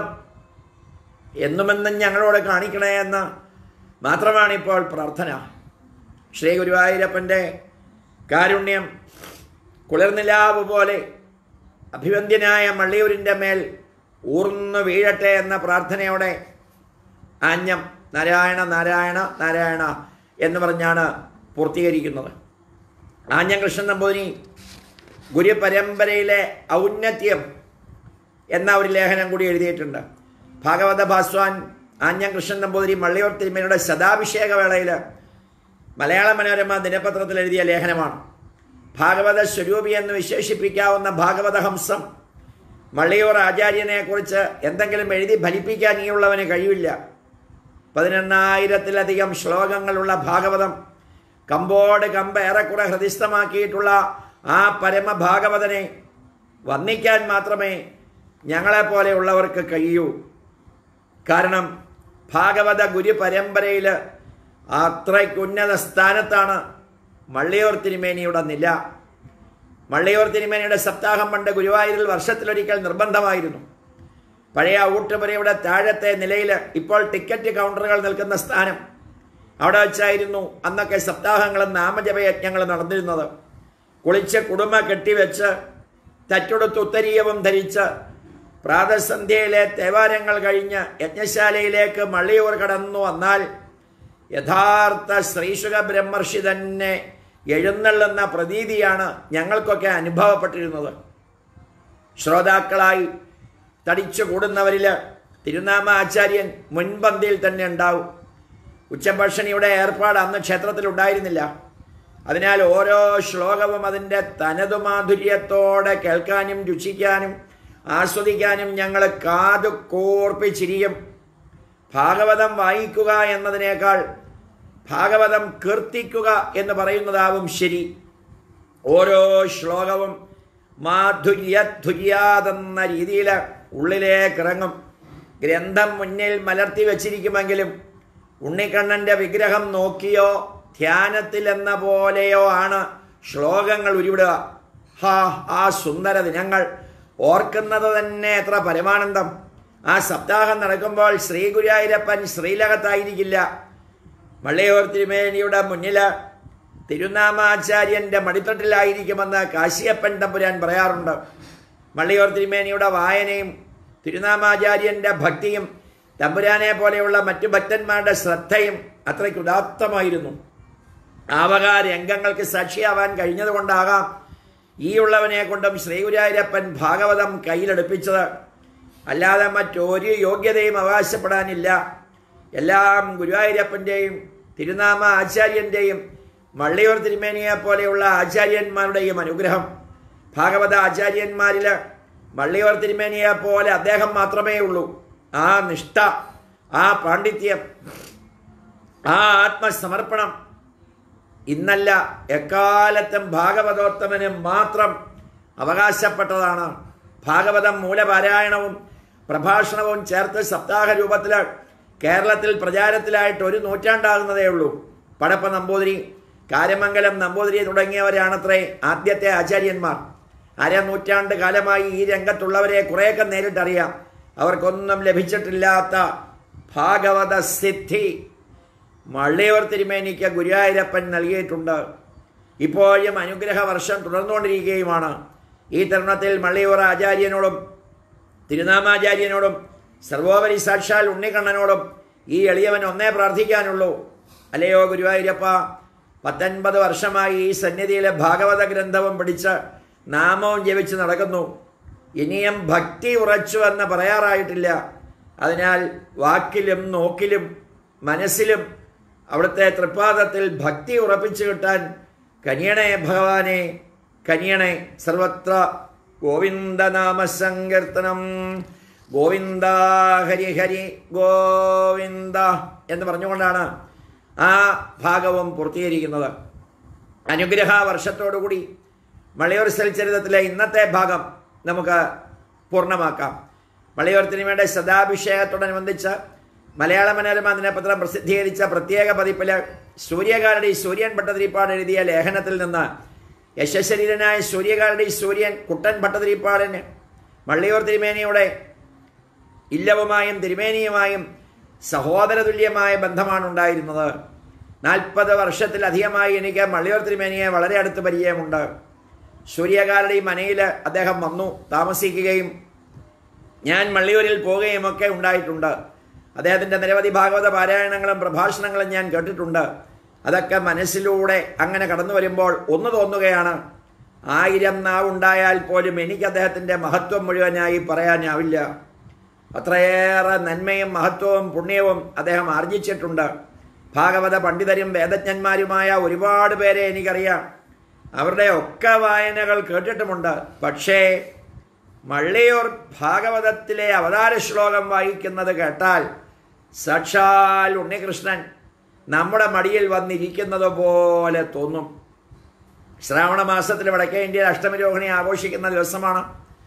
എന്നുമെന്നും ഞങ്ങളോട് കാണിക്കണേ എന്ന് മാത്രമാണിപ്പോൾ പ്രാർത്ഥന ശ്രീ ഗുരുവായൂരപ്പൻ്റെ കാരുണ്യം കുളിർനിലാവ് പോലെ അഭിവന്ദ്യനായ മള്ളിയൂരിൻ്റെ മേൽ ഊർന്നു വീഴട്ടെ എന്ന പ്രാർത്ഥനയോടെ ആഞ്ഞം നാരായണ നാരായണ നാരായണ എന്ന് പറഞ്ഞാണ് പൂർത്തീകരിക്കുന്നത് ആഞ്ഞം കൃഷ്ണൻ നമ്പൂതിരി ഗുരുപരമ്പരയിലെ ഔന്നത്യം എന്ന ഒരു ലേഖനം കൂടി എഴുതിയിട്ടുണ്ട് ഭാഗവത ഭാസ്വാൻ ആഞ്ഞം കൃഷ്ണൻ നമ്പൂതിരി മള്ളിയൂർ തിരുമേനിയുടെ ശതാഭിഷേക വേളയിൽ മലയാള മനോരമ ദിനപത്രത്തിൽ എഴുതിയ ലേഖനമാണ് ഭാഗവത സ്വരൂപി എന്ന് വിശേഷിപ്പിക്കാവുന്ന ഭാഗവത ഹംസം മള്ളിയൂർ ആചാര്യനെ കുറിച്ച് എന്തെങ്കിലും എഴുതി ഫലിപ്പിക്കാൻ ഈയുള്ളവന് കഴിവില്ല പതിനെണ്ണായിരത്തിലധികം ശ്ലോകങ്ങളുള്ള ഭാഗവതം കമ്പോട് കമ്പ് ഏറെക്കുറെ ഹൃദിസ്ഥമാക്കിയിട്ടുള്ള ആ പരമഭാഗവതനെ വന്ദിക്കാൻ മാത്രമേ ഞങ്ങളെപ്പോലെയുള്ളവർക്ക് കഴിയൂ കാരണം ഭാഗവത ഗുരു പരമ്പരയിൽ അത്രയ്ക്കുന്നത സ്ഥാനത്താണ് മള്ളിയൂർ തിരുമേനിയുടെ നില മള്ളിയൂർ തിരുമേനിയുടെ സപ്താഹം പണ്ട് ഗുരുവായൂരിൽ വർഷത്തിലൊരിക്കൽ നിർബന്ധമായിരുന്നു പഴയ ഊട്ടുപുരയുടെ താഴത്തെ നിലയിൽ ഇപ്പോൾ ടിക്കറ്റ് കൗണ്ടറുകൾ നിൽക്കുന്ന സ്ഥാനം അവിടെ വെച്ചായിരുന്നു അന്നൊക്കെ സപ്താഹങ്ങളും നാമജപയജ്ഞങ്ങളും നടന്നിരുന്നത് കുളിച്ച് കുടുംബ കെട്ടിവെച്ച് തറ്റുടുത്ത് ഉത്തരീയവും ധരിച്ച് പ്രാതസന്ധ്യയിലെ തേവാരങ്ങൾ കഴിഞ്ഞ് യജ്ഞശാലയിലേക്ക് മള്ളിയൂർ കടന്നു വന്നാൽ യഥാർത്ഥ ശ്രീശുഖ ബ്രഹ്മർഷി തന്നെ എഴുന്നള്ളുന്ന പ്രതീതിയാണ് ഞങ്ങൾക്കൊക്കെ അനുഭവപ്പെട്ടിരുന്നത് ശ്രോതാക്കളായി തടിച്ചു കൂടുന്നവരിൽ തിരുനാമ ആചാര്യൻ മുൻപന്തിയിൽ തന്നെ ഉണ്ടാവും ഉച്ചഭക്ഷണിയുടെ ഏർപ്പാട് അന്ന് ക്ഷേത്രത്തിൽ ഉണ്ടായിരുന്നില്ല അതിനാൽ ഓരോ ശ്ലോകവും അതിൻ്റെ തനതു മാധുര്യത്തോടെ കേൾക്കാനും രുചിക്കാനും ആസ്വദിക്കാനും ഞങ്ങൾ കാതു കോർപ്പിച്ചിരിക്കും ഭാഗവതം വായിക്കുക എന്നതിനേക്കാൾ ഭാഗവതം കീർത്തിക്കുക എന്ന് പറയുന്നതാവും ശരി ഓരോ ശ്ലോകവും മാധുര്യധുര്യാതെന്ന രീതിയിൽ ഉള്ളിലേക്ക് ഇറങ്ങും ഗ്രന്ഥം മുന്നിൽ മലർത്തി വച്ചിരിക്കുമെങ്കിലും ഉണ്ണിക്കണ്ണൻ്റെ വിഗ്രഹം നോക്കിയോ ധ്യാനത്തിൽ എന്ന പോലെയോ ആണ് ശ്ലോകങ്ങൾ ഉരുവിടുക ഹാ ആ സുന്ദര ദിനങ്ങൾ ഓർക്കുന്നത് തന്നെ എത്ര പരമാനന്ദം ആ സപ്താഹം നടക്കുമ്പോൾ ശ്രീ ഗുരുവായൂരപ്പൻ ശ്രീലകത്തായിരിക്കില്ല മള്ളയൂർ തിരുമേനിയുടെ മുന്നിൽ തിരുനാമാചാര്യന്റെ മടിത്തട്ടിലായിരിക്കുമെന്ന് കാശിയപ്പൻ തമ്പുരാൻ പറയാറുണ്ട് മള്ളിയൂർ തിരുമേനിയുടെ വായനയും തിരുനാമാചാര്യന്റെ ഭക്തിയും തമ്പുരാനെ പോലെയുള്ള മറ്റു ഭക്തന്മാരുടെ ശ്രദ്ധയും അത്രയ്ക്ക് ഉദാത്തമായിരുന്നു ആവക രംഗങ്ങൾക്ക് സാക്ഷിയാവാൻ കഴിഞ്ഞതുകൊണ്ടാകാം ഈ ഉള്ളവനെ കൊണ്ടും ശ്രീഗുരായൂരപ്പൻ ഭാഗവതം കയ്യിലെടുപ്പിച്ചത് അല്ലാതെ മറ്റൊരു യോഗ്യതയും അവകാശപ്പെടാനില്ല എല്ലാം ഗുരുവായൂരപ്പൻ്റെയും തിരുനാമ ആചാര്യൻ്റെയും മള്ളിയൂർ തിരുമേനിയെ പോലെയുള്ള ആചാര്യന്മാരുടെയും അനുഗ്രഹം ഭാഗവത ആചാര്യന്മാരിൽ മള്ളിയൂർ തിരുമേനിയെ പോലെ അദ്ദേഹം മാത്രമേ ഉള്ളൂ ആ നിഷ്ഠ ആ പാണ്ഡിത്യം ആ ആത്മസമർപ്പണം ഇന്നല്ല എക്കാലത്തും ഭാഗവതോത്തമന് മാത്രം അവകാശപ്പെട്ടതാണ് ഭാഗവതം മൂലപാരായണവും പ്രഭാഷണവും ചേർത്ത് സപ്താഹ രൂപത്തിൽ കേരളത്തിൽ പ്രചാരത്തിലായിട്ട് ഒരു നൂറ്റാണ്ടാകുന്നതേ ഉള്ളൂ പടപ്പ നമ്പൂതിരി കാരമംഗലം നമ്പൂതിരി തുടങ്ങിയവരാണത്രേ ആദ്യത്തെ ആചാര്യന്മാർ അര നൂറ്റാണ്ട് കാലമായി ഈ രംഗത്തുള്ളവരെ കുറേയൊക്കെ നേരിട്ടറിയാം അവർക്കൊന്നും ലഭിച്ചിട്ടില്ലാത്ത ഭാഗവത സിദ്ധി മള്ളിയൂർ തിരുമേനിക്ക് ഗുരുവായൂരപ്പൻ നൽകിയിട്ടുണ്ട് ഇപ്പോഴും അനുഗ്രഹ വർഷം തുടർന്നുകൊണ്ടിരിക്കുകയുമാണ് ഈ തരുണത്തിൽ മള്ളിയൂർ ആചാര്യനോടും തിരുനാമാചാര്യനോടും സർവോപരി സാക്ഷാൽ ഉണ്ണിക്കണ്ണനോടും ഈ എളിയവൻ ഒന്നേ പ്രാർത്ഥിക്കാനുള്ളൂ അല്ലയോ ഗുരുവായൂരപ്പ പത്തൊൻപത് വർഷമായി ഈ സന്നിധിയിലെ ഭാഗവത ഗ്രന്ഥവും പിടിച്ച് നാമവും ജപിച്ച് നടക്കുന്നു ഇനിയും ഭക്തി ഉറച്ചു എന്ന് പറയാറായിട്ടില്ല അതിനാൽ വാക്കിലും നോക്കിലും മനസ്സിലും അവിടുത്തെ തൃപ്പാദത്തിൽ ഭക്തി ഉറപ്പിച്ചു കിട്ടാൻ കനിയണേ ഭഗവാനെ കനിയണേ സർവത്ര ഗോവിന്ദനാമ സങ്കീർത്തനം ഗോവിന്ദ ഹരി ഹരി ഗോവിന്ദ എന്ന് പറഞ്ഞുകൊണ്ടാണ് ആ ഭാഗവും പൂർത്തീകരിക്കുന്നത് അനുഗ്രഹ വർഷത്തോടുകൂടി മലയോർ ചരിത്രത്തിലെ ഇന്നത്തെ ഭാഗം നമുക്ക് പൂർണ്ണമാക്കാം മലയോർ തിരുമയുടെ ശതാഭിഷേകത്തോടനുബന്ധിച്ച് മലയാള മനോരമ ദിനപത്രം പ്രസിദ്ധീകരിച്ച പ്രത്യേക പതിപ്പിൽ സൂര്യകാരടി സൂര്യൻ ഭട്ടതിരിപ്പാട് എഴുതിയ ലേഖനത്തിൽ നിന്ന് യശശരീരനായ സൂര്യകാരടി സൂര്യൻ കുട്ടൻ ഭട്ടതിരിപ്പാടിന് മള്ളിയൂർ തിരുമേനിയുടെ ഇല്ലവുമായും തിരുമേനിയുമായും സഹോദരതുല്യമായ ബന്ധമാണ് ഉണ്ടായിരുന്നത് നാൽപ്പത് വർഷത്തിലധികമായി എനിക്ക് മള്ളിയൂർ തിരുമേനിയെ വളരെ അടുത്ത് പരിചയമുണ്ട് സൂര്യകാരുടെ മനയിൽ അദ്ദേഹം വന്നു താമസിക്കുകയും ഞാൻ മള്ളിയൂരിൽ പോവുകയും ഒക്കെ ഉണ്ടായിട്ടുണ്ട് അദ്ദേഹത്തിൻ്റെ നിരവധി ഭാഗവത പാരായണങ്ങളും പ്രഭാഷണങ്ങളും ഞാൻ കേട്ടിട്ടുണ്ട് അതൊക്കെ മനസ്സിലൂടെ അങ്ങനെ കടന്നു വരുമ്പോൾ ഒന്ന് തോന്നുകയാണ് ആയിരം നാവുണ്ടായാൽ പോലും എനിക്ക് അദ്ദേഹത്തിൻ്റെ മഹത്വം മുഴുവനായി പറയാനാവില്ല അത്രയേറെ നന്മയും മഹത്വവും പുണ്യവും അദ്ദേഹം ആർജിച്ചിട്ടുണ്ട് ഭാഗവത പണ്ഡിതരും വേദജ്ഞന്മാരുമായ ഒരുപാട് പേരെ എനിക്കറിയാം അവരുടെ ഒക്കെ വായനകൾ കേട്ടിട്ടുമുണ്ട് പക്ഷേ മള്ളിയൂർ ഭാഗവതത്തിലെ അവതാര ശ്ലോകം വായിക്കുന്നത് കേട്ടാൽ സാക്ഷാൽ ഉണ്ണികൃഷ്ണൻ നമ്മുടെ മടിയിൽ വന്നിരിക്കുന്നത് പോലെ തോന്നും ശ്രാവണ മാസത്തിൽ വടക്കേ ഇന്ത്യയിൽ അഷ്ടമിരോഹിണി ആഘോഷിക്കുന്ന ദിവസമാണ്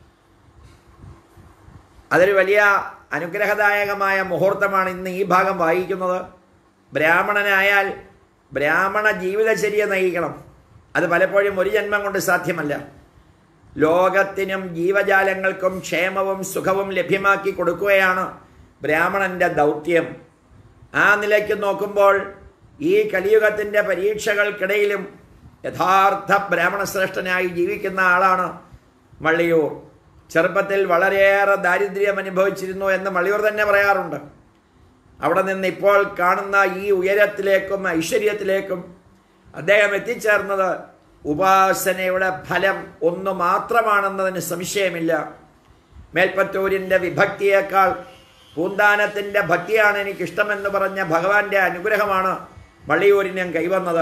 അതൊരു വലിയ അനുഗ്രഹദായകമായ മുഹൂർത്തമാണ് ഇന്ന് ഈ ഭാഗം വായിക്കുന്നത് ബ്രാഹ്മണനായാൽ ബ്രാഹ്മണ ജീവിതചര്യ നയിക്കണം അത് പലപ്പോഴും ഒരു ജന്മം കൊണ്ട് സാധ്യമല്ല ലോകത്തിനും ജീവജാലങ്ങൾക്കും ക്ഷേമവും സുഖവും ലഭ്യമാക്കി കൊടുക്കുകയാണ് ബ്രാഹ്മണന്റെ ദൗത്യം ആ നിലയ്ക്ക് നോക്കുമ്പോൾ ഈ കലിയുഗത്തിൻ്റെ പരീക്ഷകൾക്കിടയിലും യഥാർത്ഥ ബ്രാഹ്മണ ശ്രേഷ്ഠനായി ജീവിക്കുന്ന ആളാണ് മള്ളിയൂർ ചെറുപ്പത്തിൽ വളരെയേറെ ദാരിദ്ര്യം അനുഭവിച്ചിരുന്നു എന്ന് മള്ളിയൂർ തന്നെ പറയാറുണ്ട് അവിടെ നിന്ന് ഇപ്പോൾ കാണുന്ന ഈ ഉയരത്തിലേക്കും ഐശ്വര്യത്തിലേക്കും അദ്ദേഹം എത്തിച്ചേർന്നത് ഉപാസനയുടെ ഫലം ഒന്നു മാത്രമാണെന്നതിന് സംശയമില്ല മേൽപ്പത്തൂരിൻ്റെ വിഭക്തിയേക്കാൾ പൂന്താനത്തിൻ്റെ ഭക്തിയാണ് എനിക്കിഷ്ടമെന്ന് പറഞ്ഞ ഭഗവാന്റെ അനുഗ്രഹമാണ് വള്ളിയൂരിനും കൈവന്നത്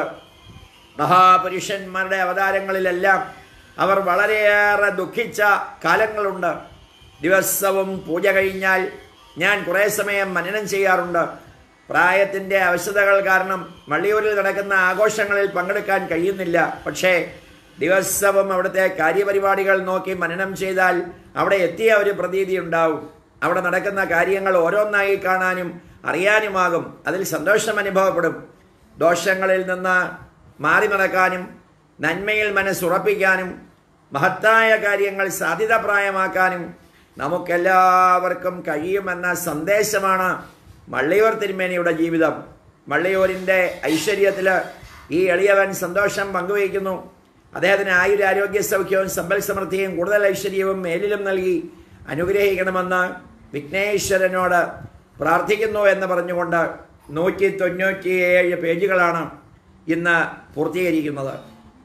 മഹാപുരുഷന്മാരുടെ അവതാരങ്ങളിലെല്ലാം അവർ വളരെയേറെ ദുഃഖിച്ച കാലങ്ങളുണ്ട് ദിവസവും പൂജ കഴിഞ്ഞാൽ ഞാൻ കുറേ സമയം മനനം ചെയ്യാറുണ്ട് പ്രായത്തിൻ്റെ അവശതകൾ കാരണം വള്ളിയൂരിൽ നടക്കുന്ന ആഘോഷങ്ങളിൽ പങ്കെടുക്കാൻ കഴിയുന്നില്ല പക്ഷേ ദിവസവും അവിടുത്തെ കാര്യപരിപാടികൾ നോക്കി മനനം ചെയ്താൽ അവിടെ എത്തിയ ഒരു പ്രതീതി ഉണ്ടാവും അവിടെ നടക്കുന്ന കാര്യങ്ങൾ ഓരോന്നായി കാണാനും അറിയാനുമാകും അതിൽ സന്തോഷം അനുഭവപ്പെടും ദോഷങ്ങളിൽ നിന്ന് മാറി നടക്കാനും നന്മയിൽ മനസ്സുറപ്പിക്കാനും മഹത്തായ കാര്യങ്ങൾ സാധ്യതപ്രായമാക്കാനും നമുക്കെല്ലാവർക്കും കഴിയുമെന്ന സന്ദേശമാണ് മള്ളിയൂർ തിരുമേനിയുടെ ജീവിതം മള്ളിയൂരിൻ്റെ ഐശ്വര്യത്തിൽ ഈ എളിയവൻ സന്തോഷം പങ്കുവയ്ക്കുന്നു അദ്ദേഹത്തിന് ആയുരാരോഗ്യ സൗഖ്യവും സമ്പൽ സമൃദ്ധിയും കൂടുതൽ ഐശ്വര്യവും മേലിലും നൽകി അനുഗ്രഹിക്കണമെന്ന് വിഘ്നേശ്വരനോട് പ്രാർത്ഥിക്കുന്നു എന്ന് പറഞ്ഞുകൊണ്ട് നൂറ്റി തൊണ്ണൂറ്റിയേഴ് പേജുകളാണ് ഇന്ന് പൂർത്തീകരിക്കുന്നത്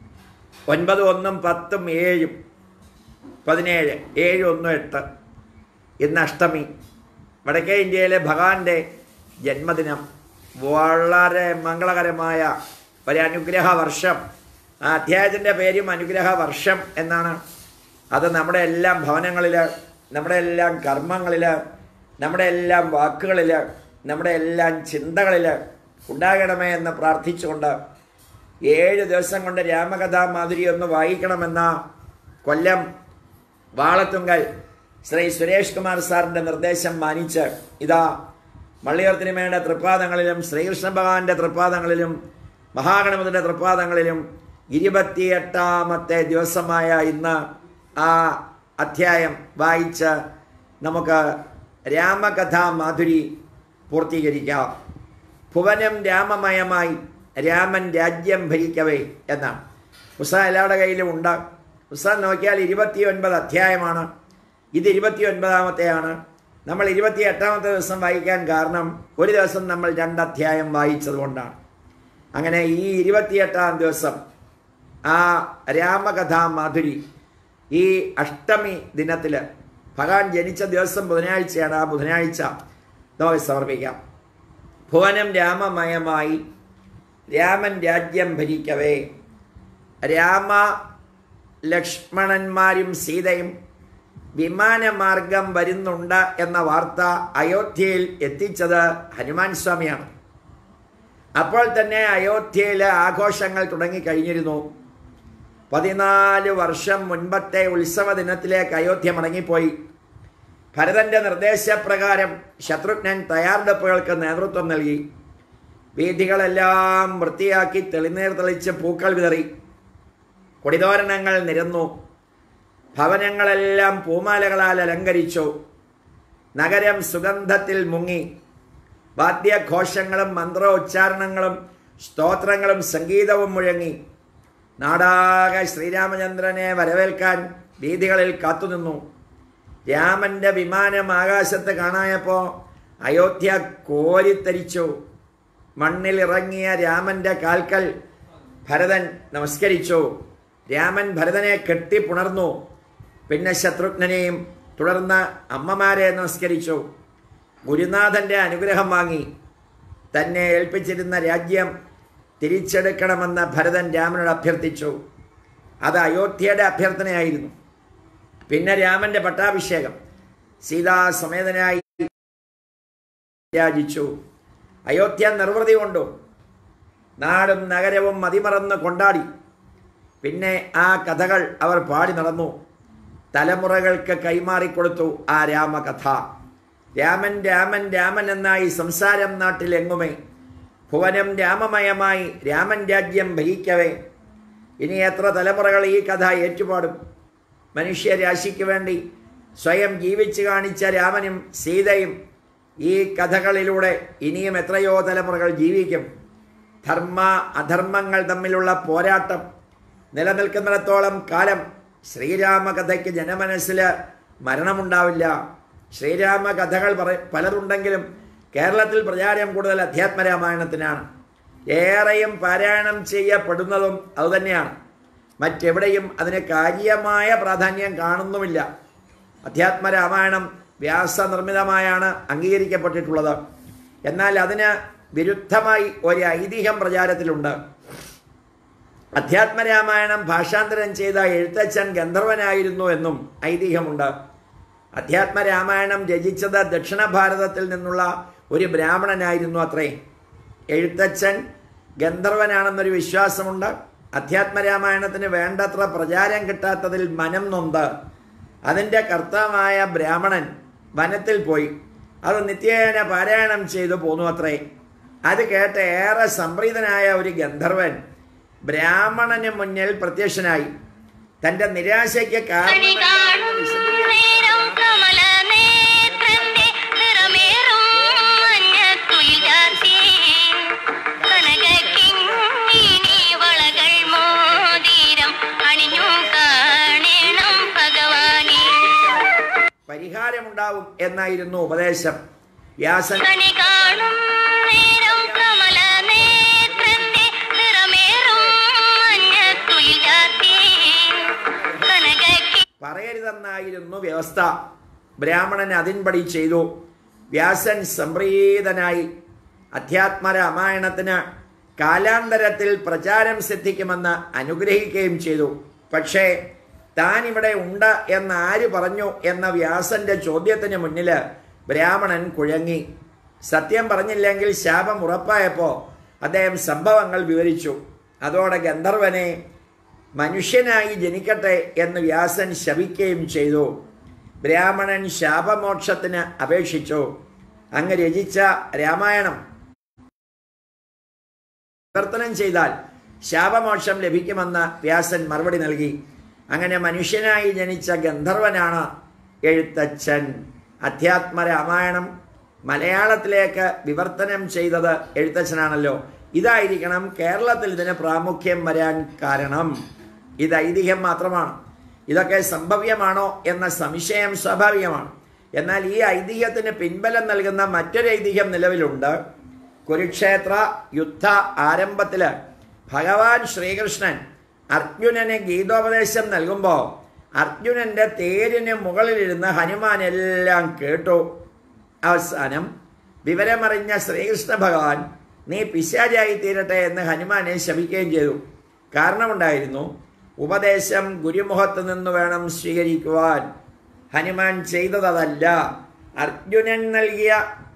ഒൻപത് ഒന്നും പത്തും ഏഴും പതിനേഴ് ഏഴ് ഒന്നും എട്ട് ഇന്ന് അഷ്ടമി വടക്കേ ഇന്ത്യയിലെ ഭഗവാന്റെ ജന്മദിനം വളരെ മംഗളകരമായ ഒരു അനുഗ്രഹ വർഷം ആ അധ്യായത്തിൻ്റെ പേരും അനുഗ്രഹ വർഷം എന്നാണ് അത് നമ്മുടെ എല്ലാം ഭവനങ്ങളിൽ നമ്മുടെ എല്ലാം കർമ്മങ്ങളിൽ നമ്മുടെ എല്ലാം വാക്കുകളിൽ നമ്മുടെ എല്ലാം ചിന്തകളിൽ ഉണ്ടാകണമേ എന്ന് പ്രാർത്ഥിച്ചുകൊണ്ട് ഏഴ് ദിവസം കൊണ്ട് രാമകഥാ മാധുരി ഒന്ന് വായിക്കണമെന്ന കൊല്ലം വാളത്തുങ്കൽ ശ്രീ സുരേഷ് കുമാർ സാറിൻ്റെ നിർദ്ദേശം മാനിച്ച് ഇതാ മള്ളിയൂർ തിരുമേയുടെ തൃപ്പാദങ്ങളിലും ശ്രീകൃഷ്ണ ഭഗവാന്റെ തൃപ്പാദങ്ങളിലും മഹാഗണപതിൻ്റെ തൃപ്പാദങ്ങളിലും ഇരുപത്തിയെട്ടാമത്തെ ദിവസമായ ഇന്ന് ആ അധ്യായം വായിച്ച് നമുക്ക് രാമകഥാ മാധുരി പൂർത്തീകരിക്കാം ഭുവനം രാമമയമായി രാമൻ രാജ്യം ഭരിക്കവേ എന്നാണ് പുസ്തകം എല്ലാവരുടെ കയ്യിലും ഉണ്ട് പുസ്തകം നോക്കിയാൽ ഇരുപത്തി ഒൻപത് അധ്യായമാണ് ഇത് ഇരുപത്തി ഒൻപതാമത്തെയാണ് നമ്മൾ ഇരുപത്തി എട്ടാമത്തെ ദിവസം വായിക്കാൻ കാരണം ഒരു ദിവസം നമ്മൾ രണ്ട് അധ്യായം വായിച്ചതുകൊണ്ടാണ് അങ്ങനെ ഈ ഇരുപത്തിയെട്ടാം ദിവസം ആ രാമകഥാ മാധുരി ഈ അഷ്ടമി ദിനത്തിൽ ഭഗവാൻ ജനിച്ച ദിവസം ബുധനാഴ്ചയാണ് ആ ബുധനാഴ്ച നമുക്ക് സമർപ്പിക്കാം ഭുവനം രാമമയമായി രാമൻ രാജ്യം ഭരിക്കവേ രാമ ലക്ഷ്മണന്മാരും സീതയും വിമാനമാർഗം വരുന്നുണ്ട് എന്ന വാർത്ത അയോധ്യയിൽ എത്തിച്ചത് ഹനുമാൻ സ്വാമിയാണ് അപ്പോൾ തന്നെ അയോധ്യയിലെ ആഘോഷങ്ങൾ തുടങ്ങിക്കഴിഞ്ഞിരുന്നു പതിനാല് വർഷം മുൻപത്തെ ഉത്സവ ദിനത്തിലേക്ക് അയോധ്യ മടങ്ങിപ്പോയി ഭരതന്റെ നിർദ്ദേശപ്രകാരം ശത്രുഘ്നൻ തയ്യാറെടുപ്പുകൾക്ക് നേതൃത്വം നൽകി വീഥികളെല്ലാം വൃത്തിയാക്കി തെളിനീർ തെളിച്ച് പൂക്കൾ വിതറി കൊടിതോരണങ്ങൾ നിരന്നു ഭവനങ്ങളെല്ലാം പൂമാലകളാൽ അലങ്കരിച്ചു നഗരം സുഗന്ധത്തിൽ മുങ്ങി വാദ്യഘോഷങ്ങളും മന്ത്രോച്ചാരണങ്ങളും സ്തോത്രങ്ങളും സംഗീതവും മുഴങ്ങി നാടാകെ ശ്രീരാമചന്ദ്രനെ വരവേൽക്കാൻ വീഥികളിൽ കാത്തുനിന്നു രാമന്റെ വിമാനം ആകാശത്ത് കാണായപ്പോൾ അയോധ്യ കോരിത്തരിച്ചു മണ്ണിലിറങ്ങിയ രാമന്റെ കാൽക്കൽ ഭരതൻ നമസ്കരിച്ചു രാമൻ ഭരതനെ കെട്ടിപ്പുണർന്നു പിന്നെ ശത്രുഘ്നെയും തുടർന്ന് അമ്മമാരെ നമസ്കരിച്ചു ഗുരുനാഥന്റെ അനുഗ്രഹം വാങ്ങി തന്നെ ഏൽപ്പിച്ചിരുന്ന രാജ്യം തിരിച്ചെടുക്കണമെന്ന് ഭരതൻ രാമനോട് അഭ്യർത്ഥിച്ചു അത് അയോധ്യയുടെ അഭ്യർത്ഥനയായിരുന്നു പിന്നെ രാമന്റെ പട്ടാഭിഷേകം സീതാസമേതനായി രാജിച്ചു അയോധ്യ നിർവൃതി കൊണ്ടു നാടും നഗരവും മതിമറന്ന് കൊണ്ടാടി പിന്നെ ആ കഥകൾ അവർ പാടി നടന്നു തലമുറകൾക്ക് കൈമാറിക്കൊടുത്തു ആ രാമകഥ രാമൻ രാമൻ രാമൻ എന്നായി സംസാരം നാട്ടിലെങ്ങുമേ ഭുവനം രാമമയമായി രാമൻ രാജ്യം ഭരിക്കവേ ഇനി എത്ര തലമുറകൾ ഈ കഥ ഏറ്റുപാടും മനുഷ്യരാശിക്ക് വേണ്ടി സ്വയം ജീവിച്ചു കാണിച്ച രാമനും സീതയും ഈ കഥകളിലൂടെ ഇനിയും എത്രയോ തലമുറകൾ ജീവിക്കും ധർമ്മ അധർമ്മങ്ങൾ തമ്മിലുള്ള പോരാട്ടം നിലനിൽക്കുന്നിടത്തോളം കാലം ശ്രീരാമകഥയ്ക്ക് ജനമനസ്സിൽ മരണമുണ്ടാവില്ല ശ്രീരാമ കഥകൾ പറ പലതുണ്ടെങ്കിലും കേരളത്തിൽ പ്രചാരം കൂടുതൽ അധ്യാത്മരാമായണത്തിനാണ് ഏറെയും പാരായണം ചെയ്യപ്പെടുന്നതും അതുതന്നെയാണ് മറ്റെവിടെയും അതിന് കാര്യമായ പ്രാധാന്യം കാണുന്നുമില്ല അധ്യാത്മരാമായണം വ്യാസനിർമ്മിതമായാണ് അംഗീകരിക്കപ്പെട്ടിട്ടുള്ളത് എന്നാൽ അതിന് വിരുദ്ധമായി ഒരു ഐതിഹ്യം പ്രചാരത്തിലുണ്ട് അധ്യാത്മരാമായണം ഭാഷാന്തരം ചെയ്ത എഴുത്തച്ഛൻ ഗന്ധർവനായിരുന്നു എന്നും ഐതിഹ്യമുണ്ട് അധ്യാത്മരാമായണം രചിച്ചത് ദക്ഷിണ ഭാരതത്തിൽ നിന്നുള്ള ഒരു ബ്രാഹ്മണനായിരുന്നു അത്രേ എഴുത്തച്ഛൻ ഗന്ധർവനാണെന്നൊരു വിശ്വാസമുണ്ട് അധ്യാത്മരാമായണത്തിന് വേണ്ടത്ര പ്രചാരം കിട്ടാത്തതിൽ മനം നൊന്ത് അതിൻ്റെ കർത്താവായ ബ്രാഹ്മണൻ വനത്തിൽ പോയി അത് നിത്യേന പാരായണം ചെയ്തു പോന്നു അത്രേ അത് കേട്ട് ഏറെ സംപ്രീതനായ ഒരു ഗന്ധർവൻ ബ്രാഹ്മണന് മുന്നിൽ പ്രത്യക്ഷനായി തന്റെ നിരാശയ്ക്ക് കണി കാണും നേരം കമല നേത്രന്റെ നിറമേറും മഞ്ഞത്തുയിൽ ചാർത്തി കനകക്കിങ്ങിനി വളകൾ മോതിരം അണിഞ്ഞു കാണണം ഭഗവാനെ പരിഹാരമുണ്ടാവും എന്നായിരുന്നു ഉപദേശം വ്യാസൻ കണി കാണും നേരം കമല നേത്രന്റെ നിറമേറും മഞ്ഞത്തുയിൽ ചാർത്തി കനകക്കി പറയരുതെന്നായിരുന്നു വ്യവസ്ഥ ബ്രാഹ്മണൻ അതിൻപടി ചെയ്തു വ്യാസൻ സംപ്രീതനായി അധ്യാത്മരാമായണത്തിന് കാലാന്തരത്തിൽ പ്രചാരം സിദ്ധിക്കുമെന്ന് അനുഗ്രഹിക്കുകയും ചെയ്തു പക്ഷേ താൻ ഇവിടെ ഉണ്ട് എന്ന് ആര് പറഞ്ഞു എന്ന വ്യാസന്റെ ചോദ്യത്തിന് മുന്നിൽ ബ്രാഹ്മണൻ കുഴങ്ങി സത്യം പറഞ്ഞില്ലെങ്കിൽ ശാപം ഉറപ്പായപ്പോൾ അദ്ദേഹം സംഭവങ്ങൾ വിവരിച്ചു അതോടെ ഗന്ധർവനെ മനുഷ്യനായി ജനിക്കട്ടെ എന്ന് വ്യാസൻ ശപിക്കുകയും ചെയ്തു ബ്രാഹ്മണൻ ശാപമോക്ഷത്തിന് അപേക്ഷിച്ചു അങ്ങ് രചിച്ച രാമായണം വിവർത്തനം ചെയ്താൽ ശാപമോക്ഷം ലഭിക്കുമെന്ന് വ്യാസൻ മറുപടി നൽകി അങ്ങനെ മനുഷ്യനായി ജനിച്ച ഗന്ധർവനാണ് എഴുത്തച്ഛൻ അധ്യാത്മ രാമായണം മലയാളത്തിലേക്ക് വിവർത്തനം ചെയ്തത് എഴുത്തച്ഛനാണല്ലോ ഇതായിരിക്കണം കേരളത്തിൽ ഇതിന് പ്രാമുഖ്യം വരാൻ കാരണം ഇത് ഐതിഹ്യം മാത്രമാണ് ഇതൊക്കെ സംഭവ്യമാണോ എന്ന സംശയം സ്വാഭാവികമാണ് എന്നാൽ ഈ ഐതിഹ്യത്തിന് പിൻബലം നൽകുന്ന മറ്റൊരു ഐതിഹ്യം നിലവിലുണ്ട് കുരുക്ഷേത്ര യുദ്ധ ആരംഭത്തിൽ ഭഗവാൻ ശ്രീകൃഷ്ണൻ അർജുനന് ഗീതോപദേശം നൽകുമ്പോൾ അർജുനന്റെ തേരിന് മുകളിലിരുന്ന് ഹനുമാൻ എല്ലാം കേട്ടു അവസാനം വിവരമറിഞ്ഞ ശ്രീകൃഷ്ണ ഭഗവാൻ നീ പിശാചായി തീരട്ടെ എന്ന് ഹനുമാനെ ശപിക്കുകയും ചെയ്തു കാരണമുണ്ടായിരുന്നു ഉപദേശം ഗുരുമുഖത്ത് നിന്ന് വേണം സ്വീകരിക്കുവാൻ ഹനുമാൻ ചെയ്തതല്ല അർജുനൻ നൽകിയ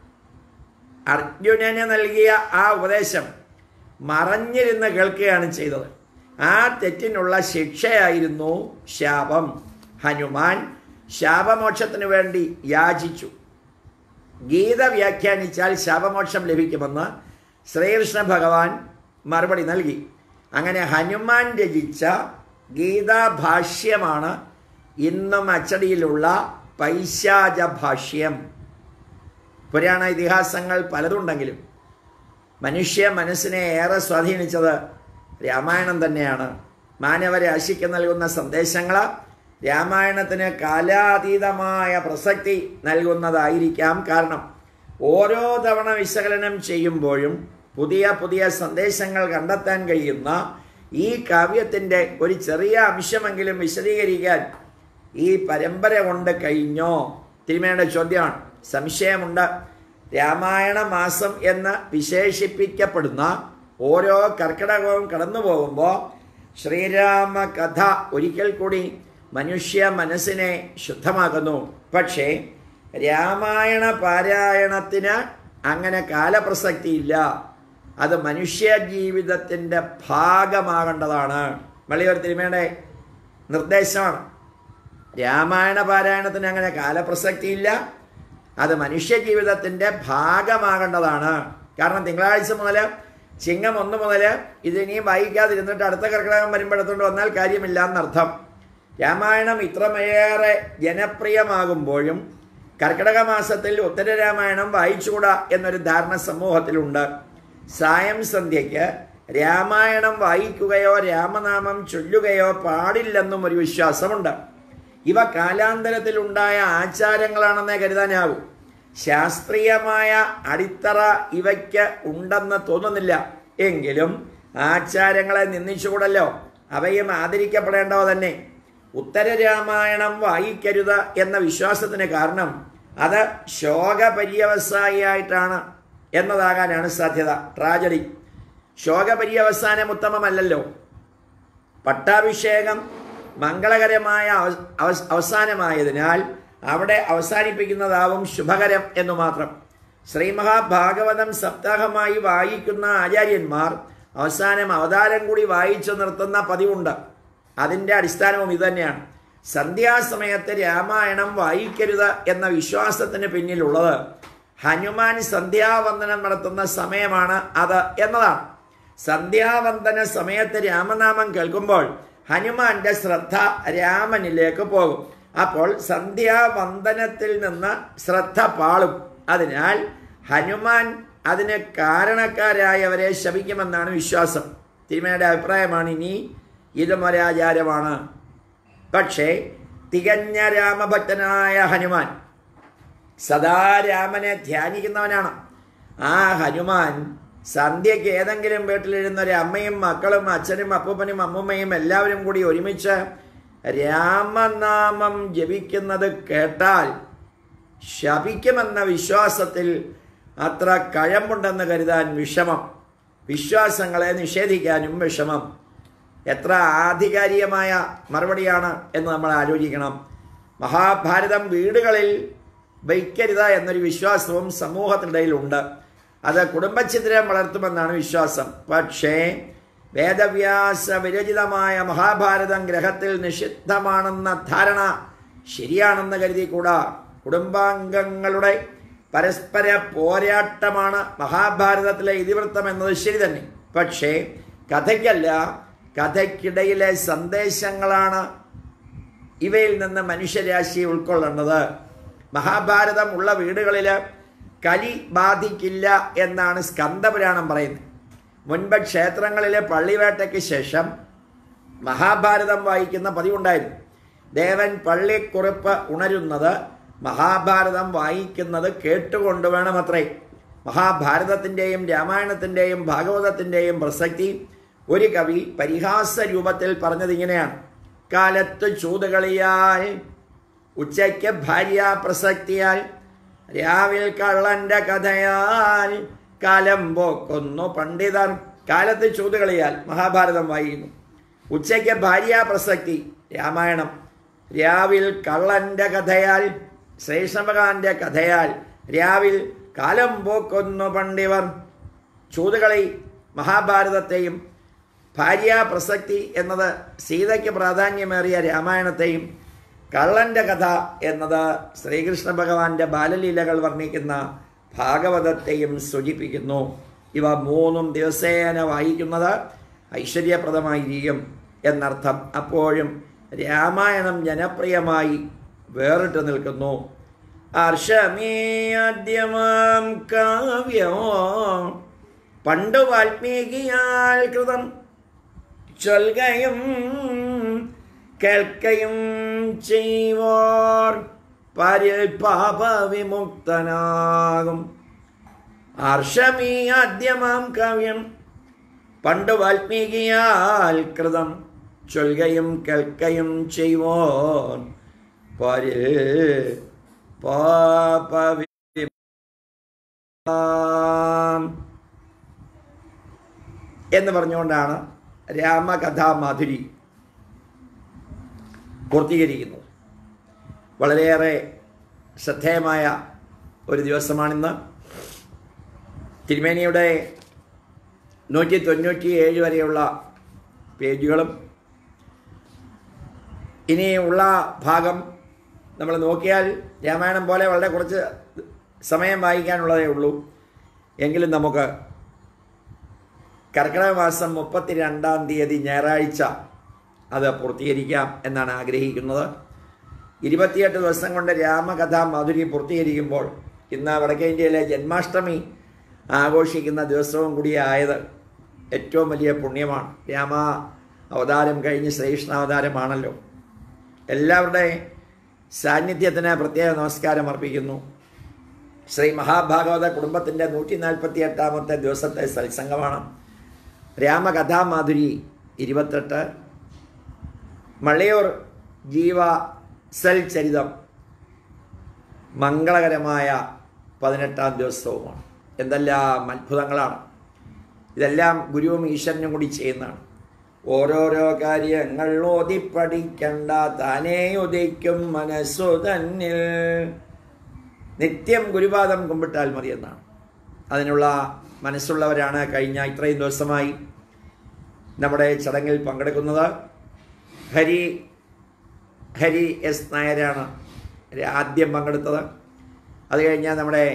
അർജുനന് നൽകിയ ആ ഉപദേശം മറഞ്ഞിരുന്ന് കേൾക്കുകയാണ് ചെയ്തത് ആ തെറ്റിനുള്ള ശിക്ഷയായിരുന്നു ശാപം ഹനുമാൻ ശാപമോക്ഷത്തിന് വേണ്ടി യാചിച്ചു ഗീത വ്യാഖ്യാനിച്ചാൽ ശാപമോക്ഷം ലഭിക്കുമെന്ന് ശ്രീകൃഷ്ണ ഭഗവാൻ മറുപടി നൽകി അങ്ങനെ ഹനുമാൻ രചിച്ച ഗീതാഭാഷ്യമാണ് ഇന്നും അച്ചടിയിലുള്ള പൈശാച ഭാഷ്യം പുരാണ ഇതിഹാസങ്ങൾ പലതുണ്ടെങ്കിലും മനുഷ്യ മനസ്സിനെ ഏറെ സ്വാധീനിച്ചത് രാമായണം തന്നെയാണ് മാനവരാശിക്ക് നൽകുന്ന സന്ദേശങ്ങൾ രാമായണത്തിന് കാലാതീതമായ പ്രസക്തി നൽകുന്നതായിരിക്കാം കാരണം ഓരോ തവണ വിശകലനം ചെയ്യുമ്പോഴും പുതിയ പുതിയ സന്ദേശങ്ങൾ കണ്ടെത്താൻ കഴിയുന്ന ഈ കാവ്യത്തിൻ്റെ ഒരു ചെറിയ അംശമെങ്കിലും വിശദീകരിക്കാൻ ഈ പരമ്പര കൊണ്ട് കഴിഞ്ഞോ തിരുമേയുടെ ചോദ്യമാണ് സംശയമുണ്ട് രാമായണ മാസം എന്ന് വിശേഷിപ്പിക്കപ്പെടുന്ന ഓരോ കർക്കിടകവും കടന്നു പോകുമ്പോൾ ശ്രീരാമ കഥ ഒരിക്കൽ കൂടി മനുഷ്യ മനസ്സിനെ ശുദ്ധമാക്കുന്നു പക്ഷേ രാമായണ പാരായണത്തിന് അങ്ങനെ കാലപ്രസക്തിയില്ല അത് മനുഷ്യ ജീവിതത്തിൻ്റെ ഭാഗമാകേണ്ടതാണ് മളിയൂർ തിരുമേയുടെ നിർദ്ദേശമാണ് രാമായണ പാരായണത്തിന് അങ്ങനെ കാലപ്രസക്തിയില്ല അത് മനുഷ്യ ജീവിതത്തിൻ്റെ ഭാഗമാകേണ്ടതാണ് കാരണം തിങ്കളാഴ്ച മുതൽ ചിങ്ങം ഒന്ന് മുതൽ ഇതിനിയും വായിക്കാതിരുന്നിട്ട് അടുത്ത കർക്കിടകം വരുമ്പോഴത്തോണ്ട് വന്നാൽ കാര്യമില്ല എന്നർത്ഥം രാമായണം ഇത്രമേറെ ജനപ്രിയമാകുമ്പോഴും കർക്കിടക മാസത്തിൽ ഉത്തരരാമായണം വായിച്ചുകൂടാ എന്നൊരു ധാരണ സമൂഹത്തിലുണ്ട് സായം സന്ധ്യയ്ക്ക് രാമായണം വായിക്കുകയോ രാമനാമം ചൊല്ലുകയോ പാടില്ലെന്നും ഒരു വിശ്വാസമുണ്ട് ഇവ കാലാന്തരത്തിലുണ്ടായ ആചാരങ്ങളാണെന്നേ കരുതാനാവൂ ശാസ്ത്രീയമായ അടിത്തറ ഇവയ്ക്ക് ഉണ്ടെന്ന് തോന്നുന്നില്ല എങ്കിലും ആചാരങ്ങളെ നിന്ദിച്ചുകൂടല്ലോ അവയും ആദരിക്കപ്പെടേണ്ടവ തന്നെ ഉത്തരരാമായണം വായിക്കരുത് എന്ന വിശ്വാസത്തിന് കാരണം അത് ശോകപര്യവസായിയായിട്ടാണ് എന്നതാകാനാണ് സാധ്യത ട്രാജഡി ശോകപര്യവസാനം ഉത്തമമല്ലല്ലോ പട്ടാഭിഷേകം മംഗളകരമായ അവ- അവസ്- അവസാനമായതിനാൽ അവിടെ അവസാനിപ്പിക്കുന്നതാവും ശുഭകരം എന്നു മാത്രം ശ്രീമഹാഭാഗവതം സപ്താഹമായി വായിക്കുന്ന ആചാര്യന്മാർ അവസാനം അവതാരം കൂടി വായിച്ചു നിർത്തുന്ന പതിവുണ്ട് അതിൻ്റെ അടിസ്ഥാനവും ഇതുതന്നെയാണ് സന്ധ്യാസമയത്ത് രാമായണം വായിക്കരുത് എന്ന വിശ്വാസത്തിന് പിന്നിലുള്ളത് ഹനുമാൻ സന്ധ്യാവന്ദനം നടത്തുന്ന സമയമാണ് അത് എന്നതാണ് സന്ധ്യാവന്ദന സമയത്ത് രാമനാമം കേൾക്കുമ്പോൾ ഹനുമാന്റെ ശ്രദ്ധ രാമനിലേക്ക് പോകും അപ്പോൾ സന്ധ്യാവന്ദനത്തിൽ നിന്ന് ശ്രദ്ധ പാളും അതിനാൽ ഹനുമാൻ അതിന് കാരണക്കാരായവരെ ശപിക്കുമെന്നാണ് വിശ്വാസം തിരുമയുടെ അഭിപ്രായമാണ് ഇനി ഇതും ഒരാചാരമാണ് പക്ഷേ തികഞ്ഞ രാമഭക്തനായ ഹനുമാൻ സദാ രാമനെ ധ്യാനിക്കുന്നവനാണ് ആ ഹനുമാൻ സന്ധ്യയ്ക്ക് ഏതെങ്കിലും വീട്ടിലിരുന്ന ഒരു അമ്മയും മക്കളും അച്ഛനും അപ്പൂപ്പനും അമ്മൂമ്മയും എല്ലാവരും കൂടി ഒരുമിച്ച് രാമനാമം ജപിക്കുന്നത് കേട്ടാൽ ശപിക്കുമെന്ന വിശ്വാസത്തിൽ അത്ര കഴമ്പുണ്ടെന്ന് കരുതാൻ വിഷമം വിശ്വാസങ്ങളെ നിഷേധിക്കാനും വിഷമം എത്ര ആധികാരികമായ മറുപടിയാണ് എന്ന് നമ്മൾ ആലോചിക്കണം മഹാഭാരതം വീടുകളിൽ വയ്ക്കരുത് എന്നൊരു വിശ്വാസവും സമൂഹത്തിനിടയിൽ ഉണ്ട് അത് കുടുംബഛിദ്രം വളർത്തുമെന്നാണ് വിശ്വാസം പക്ഷേ വേദവ്യാസ വിരചിതമായ മഹാഭാരതം ഗ്രഹത്തിൽ നിഷിദ്ധമാണെന്ന ധാരണ ശരിയാണെന്ന് കരുതിക്കൂടാ കുടുംബാംഗങ്ങളുടെ പരസ്പര പോരാട്ടമാണ് മഹാഭാരതത്തിലെ ഇതിവൃത്തം എന്നത് ശരി തന്നെ പക്ഷേ കഥയ്ക്കല്ല കഥയ്ക്കിടയിലെ സന്ദേശങ്ങളാണ് ഇവയിൽ നിന്ന് മനുഷ്യരാശി ഉൾക്കൊള്ളേണ്ടത് മഹാഭാരതം ഉള്ള വീടുകളിൽ കലി ബാധിക്കില്ല എന്നാണ് സ്കന്ദപുരാണം പറയുന്നത് മുൻപ് ക്ഷേത്രങ്ങളിലെ പള്ളിവേട്ടയ്ക്ക് ശേഷം മഹാഭാരതം വായിക്കുന്ന പതിവുണ്ടായിരുന്നു ദേവൻ പള്ളിക്കുറിപ്പ് ഉണരുന്നത് മഹാഭാരതം വായിക്കുന്നത് കേട്ടുകൊണ്ട് വേണമത്രേ മഹാഭാരതത്തിൻ്റെയും രാമായണത്തിൻ്റെയും ഭാഗവതത്തിൻ്റെയും പ്രസക്തി ഒരു കവി പരിഹാസ രൂപത്തിൽ പറഞ്ഞത് ഇങ്ങനെയാണ് കാലത്ത് ചൂതുകളിയാൽ ഉച്ചയ്ക്ക് ഭാര്യ പ്രസക്തിയാൽ രാവിൽ കള്ളന്റെ കഥയാൽ കാലം പോക്കൊന്നു പണ്ഡിതർ കാലത്ത് ചൂതുകളിയാൽ മഹാഭാരതം വായിക്കുന്നു ഉച്ചയ്ക്ക് ഭാര്യ പ്രസക്തി രാമായണം രാവിൽ കള്ളന്റെ കഥയാൽ ശ്രേഷ്ഠഭഗവാന്റെ കഥയാൽ രാവിൽ കാലം പോക്കൊന്നു പണ്ഡിവർ ചൂതുകളി മഹാഭാരതത്തെയും ഭാര്യ പ്രസക്തി എന്നത് സീതയ്ക്ക് പ്രാധാന്യമേറിയ രാമായണത്തെയും കള്ളന്റെ കഥ എന്നത് ശ്രീകൃഷ്ണ ഭഗവാന്റെ ബാലലീലകൾ വർണ്ണിക്കുന്ന ഭാഗവതത്തെയും സൂചിപ്പിക്കുന്നു ഇവ മൂന്നും ദിവസേന വായിക്കുന്നത് ഐശ്വര്യപ്രദമായിരിക്കും എന്നർത്ഥം അപ്പോഴും രാമായണം ജനപ്രിയമായി വേറിട്ട് നിൽക്കുന്നു അർഷമേദ്യമാം കാവ്യമോ പണ്ട് വാൽമീകിയാൽ കൃതം ചൊൽകയും കേൾക്കയും ചെയ്വോർ പരിൽ പാപവിമുക്തനാകും ഹർഷമീ ആദ്യമാം കാവ്യം പണ്ട് വാൽമീകിയാൽ കൃതം ചൊൽകയും കേൾക്കയും ചെയ്വോർ പരിൽ പാപവി എന്ന് പറഞ്ഞുകൊണ്ടാണ് രാമകഥാമാധുരി പൂർത്തീകരിക്കുന്നത് വളരെയേറെ ശ്രദ്ധേയമായ ഒരു ദിവസമാണിന്ന് തിരുമേനിയുടെ നൂറ്റി തൊണ്ണൂറ്റി ഏഴ് വരെയുള്ള പേജുകളും ഇനിയുള്ള ഭാഗം നമ്മൾ നോക്കിയാൽ രാമായണം പോലെ വളരെ കുറച്ച് സമയം വായിക്കാനുള്ളതേ ഉള്ളൂ എങ്കിലും നമുക്ക് കർക്കിടക മാസം മുപ്പത്തി രണ്ടാം തീയതി ഞായറാഴ്ച അത് പൂർത്തീകരിക്കാം എന്നാണ് ആഗ്രഹിക്കുന്നത് ഇരുപത്തിയെട്ട് ദിവസം കൊണ്ട് രാമകഥാ മാധുരി പൂർത്തീകരിക്കുമ്പോൾ ഇന്ന് വടക്കേ ഇന്ത്യയിലെ ജന്മാഷ്ടമി ആഘോഷിക്കുന്ന ദിവസവും കൂടിയായത് ഏറ്റവും വലിയ പുണ്യമാണ് രാമ അവതാരം കഴിഞ്ഞ് ശ്രീകൃഷ്ണ അവതാരമാണല്ലോ എല്ലാവരുടെ സാന്നിധ്യത്തിന് പ്രത്യേക നമസ്കാരം അർപ്പിക്കുന്നു ശ്രീ മഹാഭാഗവത കുടുംബത്തിൻ്റെ നൂറ്റി നാൽപ്പത്തി എട്ടാമത്തെ ദിവസത്തെ സത്സംഗമാണ് രാമകഥാമാധുരി ഇരുപത്തെട്ട് മള്ളയൂർ ജീവ സൽ ചരിതം മംഗളകരമായ പതിനെട്ടാം ദിവസവുമാണ് എന്തെല്ലാം അത്ഭുതങ്ങളാണ് ഇതെല്ലാം ഗുരുവും ഈശ്വരനും കൂടി ചെയ്യുന്നതാണ് ഓരോരോ കാര്യങ്ങൾ ഓതി പഠിക്കണ്ട താനേ ഉദിക്കും മനസ്സു തന്നിൽ നിത്യം ഗുരുപാദം കുമ്പിട്ടാൽ മതി എന്നാണ് അതിനുള്ള മനസ്സുള്ളവരാണ് കഴിഞ്ഞ ഇത്രയും ദിവസമായി നമ്മുടെ ചടങ്ങിൽ പങ്കെടുക്കുന്നത് ഹരി ഹരി എസ് നായരാണ് ആദ്യം പങ്കെടുത്തത് അത് കഴിഞ്ഞാൽ നമ്മുടെ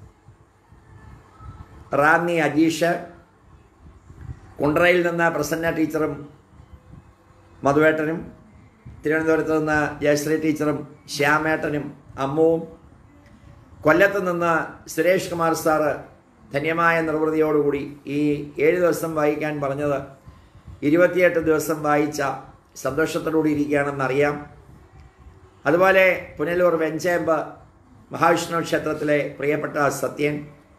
റാന്നി അജീഷ് കുണ്ട്രയിൽ നിന്ന് പ്രസന്ന ടീച്ചറും മധുവേട്ടനും തിരുവനന്തപുരത്ത് നിന്ന് ജയശ്രീ ടീച്ചറും ശ്യാമേട്ടനും അമ്മുവും കൊല്ലത്ത് നിന്ന് സുരേഷ് കുമാർ സാറ് ധന്യമായ നിർവൃതിയോടുകൂടി ഈ ഏഴ് ദിവസം വായിക്കാൻ പറഞ്ഞത് ഇരുപത്തിയെട്ട് ദിവസം വായിച്ച സന്തോഷത്തോടുകൂടി ഇരിക്കുകയാണെന്നറിയാം അതുപോലെ പുനലൂർ വെഞ്ചേമ്പ് മഹാവിഷ്ണു ക്ഷേത്രത്തിലെ പ്രിയപ്പെട്ട സത്യൻ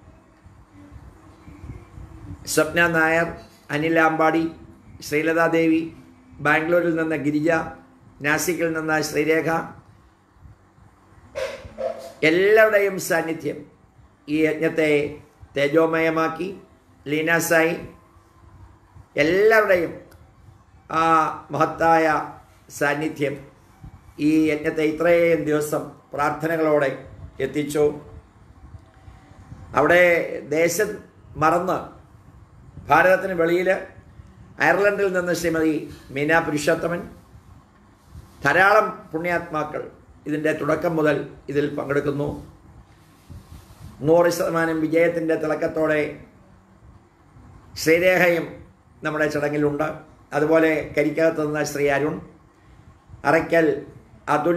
സ്വപ്ന നായർ അനിൽ ആമ്പാടി ശ്രീലതാദേവി ബാംഗ്ലൂരിൽ നിന്ന് ഗിരിജ നാസിക്കിൽ നിന്ന് ശ്രീരേഖ എല്ലാവരുടെയും സാന്നിധ്യം ഈ യജ്ഞത്തെ തേജോമയമാക്കി ലീന സായി എല്ലാവരുടെയും ആ മഹത്തായ സാന്നിധ്യം ഈ യജ്ഞത്തെ ഇത്രയും ദിവസം പ്രാർത്ഥനകളോടെ എത്തിച്ചു അവിടെ ദേശം മറന്ന് ഭാരതത്തിന് വെളിയിൽ അയർലൻഡിൽ നിന്ന് ശ്രീമതി മീന പുരുഷോത്തമൻ ധാരാളം പുണ്യാത്മാക്കൾ ഇതിൻ്റെ തുടക്കം മുതൽ ഇതിൽ പങ്കെടുക്കുന്നു നൂറ് ശതമാനം വിജയത്തിൻ്റെ തിളക്കത്തോടെ ശ്രീരേഖയും നമ്മുടെ ചടങ്ങിലുണ്ട് അതുപോലെ കരിക്കകത്ത് നിന്ന് ശ്രീ അരുൺ അറയ്ക്കൽ അതുൽ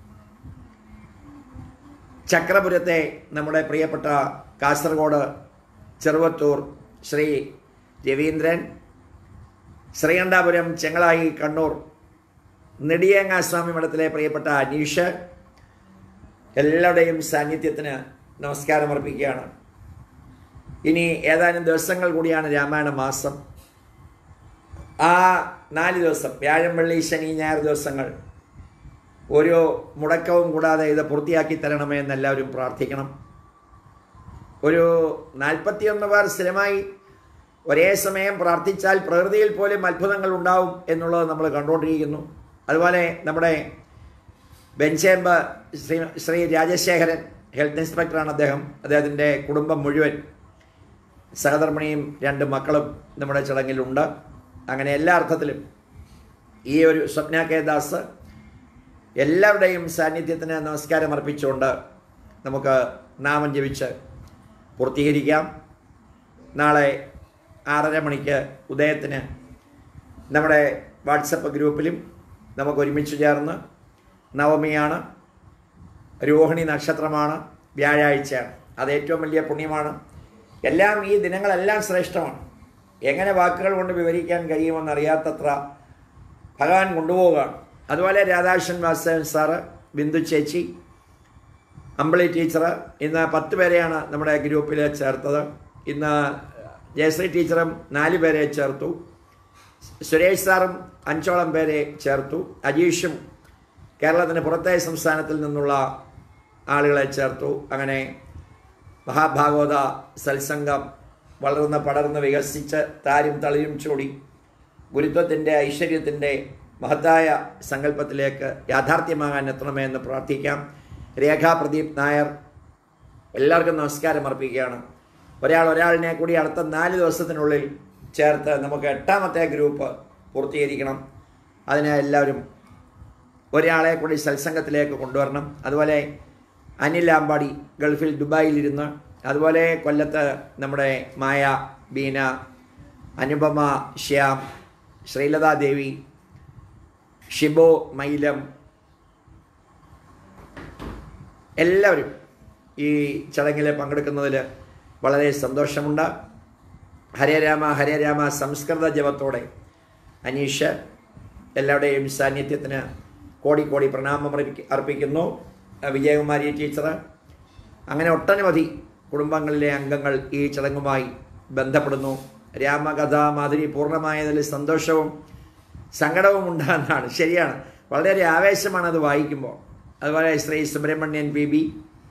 ചക്രപുരത്തെ നമ്മുടെ പ്രിയപ്പെട്ട കാസർഗോഡ് ചെറുവത്തൂർ ശ്രീ രവീന്ദ്രൻ ശ്രീകണ്ഠാപുരം ചെങ്ങളായി കണ്ണൂർ നെടിയേങ്ങ സ്വാമി മഠത്തിലെ പ്രിയപ്പെട്ട അനീഷ് എല്ലാവരുടെയും സാന്നിധ്യത്തിന് നമസ്കാരം അർപ്പിക്കുകയാണ് ഇനി ഏതാനും ദിവസങ്ങൾ കൂടിയാണ് രാമായണ മാസം ആ നാല് ദിവസം വ്യാഴം വെള്ളി ശനി ഞായർ ദിവസങ്ങൾ ഒരു മുടക്കവും കൂടാതെ ഇത് പൂർത്തിയാക്കി തരണമേ എന്ന് എല്ലാവരും പ്രാർത്ഥിക്കണം ഒരു നാൽപ്പത്തിയൊന്ന് പേർ സ്ഥിരമായി ഒരേ സമയം പ്രാർത്ഥിച്ചാൽ പ്രകൃതിയിൽ പോലും അത്ഭുതങ്ങൾ ഉണ്ടാവും എന്നുള്ളത് നമ്മൾ കണ്ടുകൊണ്ടിരിക്കുന്നു അതുപോലെ നമ്മുടെ ബെഞ്ചേമ്പ് ശ്രീ ശ്രീ രാജശേഖരൻ ഹെൽത്ത് ഇൻസ്പെക്ടറാണ് അദ്ദേഹം അദ്ദേഹത്തിൻ്റെ കുടുംബം മുഴുവൻ സഹധർമ്മിണിയും രണ്ട് മക്കളും നമ്മുടെ ചടങ്ങിലുണ്ട് അങ്ങനെ എല്ലാ അർത്ഥത്തിലും ഈ ഒരു സ്വപ്ന കെ ദാസ് എല്ലാവരുടെയും സാന്നിധ്യത്തിന് നമസ്കാരം അർപ്പിച്ചുകൊണ്ട് നമുക്ക് നാമം ജപിച്ച് പൂർത്തീകരിക്കാം നാളെ ആറര മണിക്ക് ഉദയത്തിന് നമ്മുടെ വാട്സപ്പ് ഗ്രൂപ്പിലും നമുക്ക് ഒരുമിച്ച് ചേർന്ന് നവമിയാണ് രോഹിണി നക്ഷത്രമാണ് വ്യാഴാഴ്ചയാണ് അത് ഏറ്റവും വലിയ പുണ്യമാണ് എല്ലാം ഈ ദിനങ്ങളെല്ലാം ശ്രേഷ്ഠമാണ് എങ്ങനെ വാക്കുകൾ കൊണ്ട് വിവരിക്കാൻ കഴിയുമെന്നറിയാത്തത്ര ഭഗവാൻ കൊണ്ടുപോവുകയാണ് അതുപോലെ രാധാകൃഷ്ണൻ വാസവൻ സാറ് ബിന്ദു ചേച്ചി അമ്പിളി ടീച്ചർ ഇന്ന് പത്ത് പേരെയാണ് നമ്മുടെ ഗ്രൂപ്പിൽ ചേർത്തത് ഇന്ന് ജയശ്രീ ടീച്ചറും നാല് പേരെ ചേർത്തു സുരേഷ് സാറും അഞ്ചോളം പേരെ ചേർത്തു അജീഷും കേരളത്തിന് പുറത്തെ സംസ്ഥാനത്തിൽ നിന്നുള്ള ആളുകളെ ചേർത്തു അങ്ങനെ മഹാഭാഗവത സത്സംഗം വളർന്ന് പടർന്ന് വികസിച്ച് താരും തളിരും ചൂടി ഗുരുത്വത്തിൻ്റെ ഐശ്വര്യത്തിൻ്റെ മഹത്തായ സങ്കല്പത്തിലേക്ക് യാഥാർത്ഥ്യമാകാൻ എത്തണമേ എന്ന് പ്രാർത്ഥിക്കാം രേഖാ പ്രദീപ് നായർ എല്ലാവർക്കും നമസ്കാരം അർപ്പിക്കുകയാണ് ഒരാൾ ഒരാളിനെ കൂടി അടുത്ത നാല് ദിവസത്തിനുള്ളിൽ ചേർത്ത് നമുക്ക് എട്ടാമത്തെ ഗ്രൂപ്പ് പൂർത്തീകരിക്കണം അതിന് എല്ലാവരും ഒരാളെ കൂടി സത്സംഗത്തിലേക്ക് കൊണ്ടുവരണം അതുപോലെ അനിൽ ആമ്പാടി ഗൾഫിൽ ദുബായിലിരുന്ന് അതുപോലെ കൊല്ലത്ത് നമ്മുടെ മായ ബീന അനുപമ ശ്യാം ശ്രീലതാദേവി ഷിബോ മൈലം എല്ലാവരും ഈ ചടങ്ങിൽ പങ്കെടുക്കുന്നതിൽ വളരെ സന്തോഷമുണ്ട് ഹരേ രാമ ഹരേ രാമ സംസ്കൃത ജപത്തോടെ അനീഷ് എല്ലാവരുടെയും സാന്നിധ്യത്തിന് കോടി കോടി പ്രണാമം അർപ്പി- അർപ്പിക്കുന്നു അഹ് വിജയകുമാരി ടീച്ചർ അങ്ങനെ ഒട്ടനവധി കുടുംബങ്ങളിലെ അംഗങ്ങൾ ഈ ചടങ്ങുമായി ബന്ധപ്പെടുന്നു രാമകഥ മാതിരി പൂർണ്ണമായതിൽ സന്തോഷവും സങ്കടവും ഉണ്ടാകുന്നതാണ് ശരിയാണ് വളരെ ആവേശമാണ് അത് വായിക്കുമ്പോൾ അതുപോലെ ശ്രീ സുബ്രഹ്മണ്യൻ ബി ബി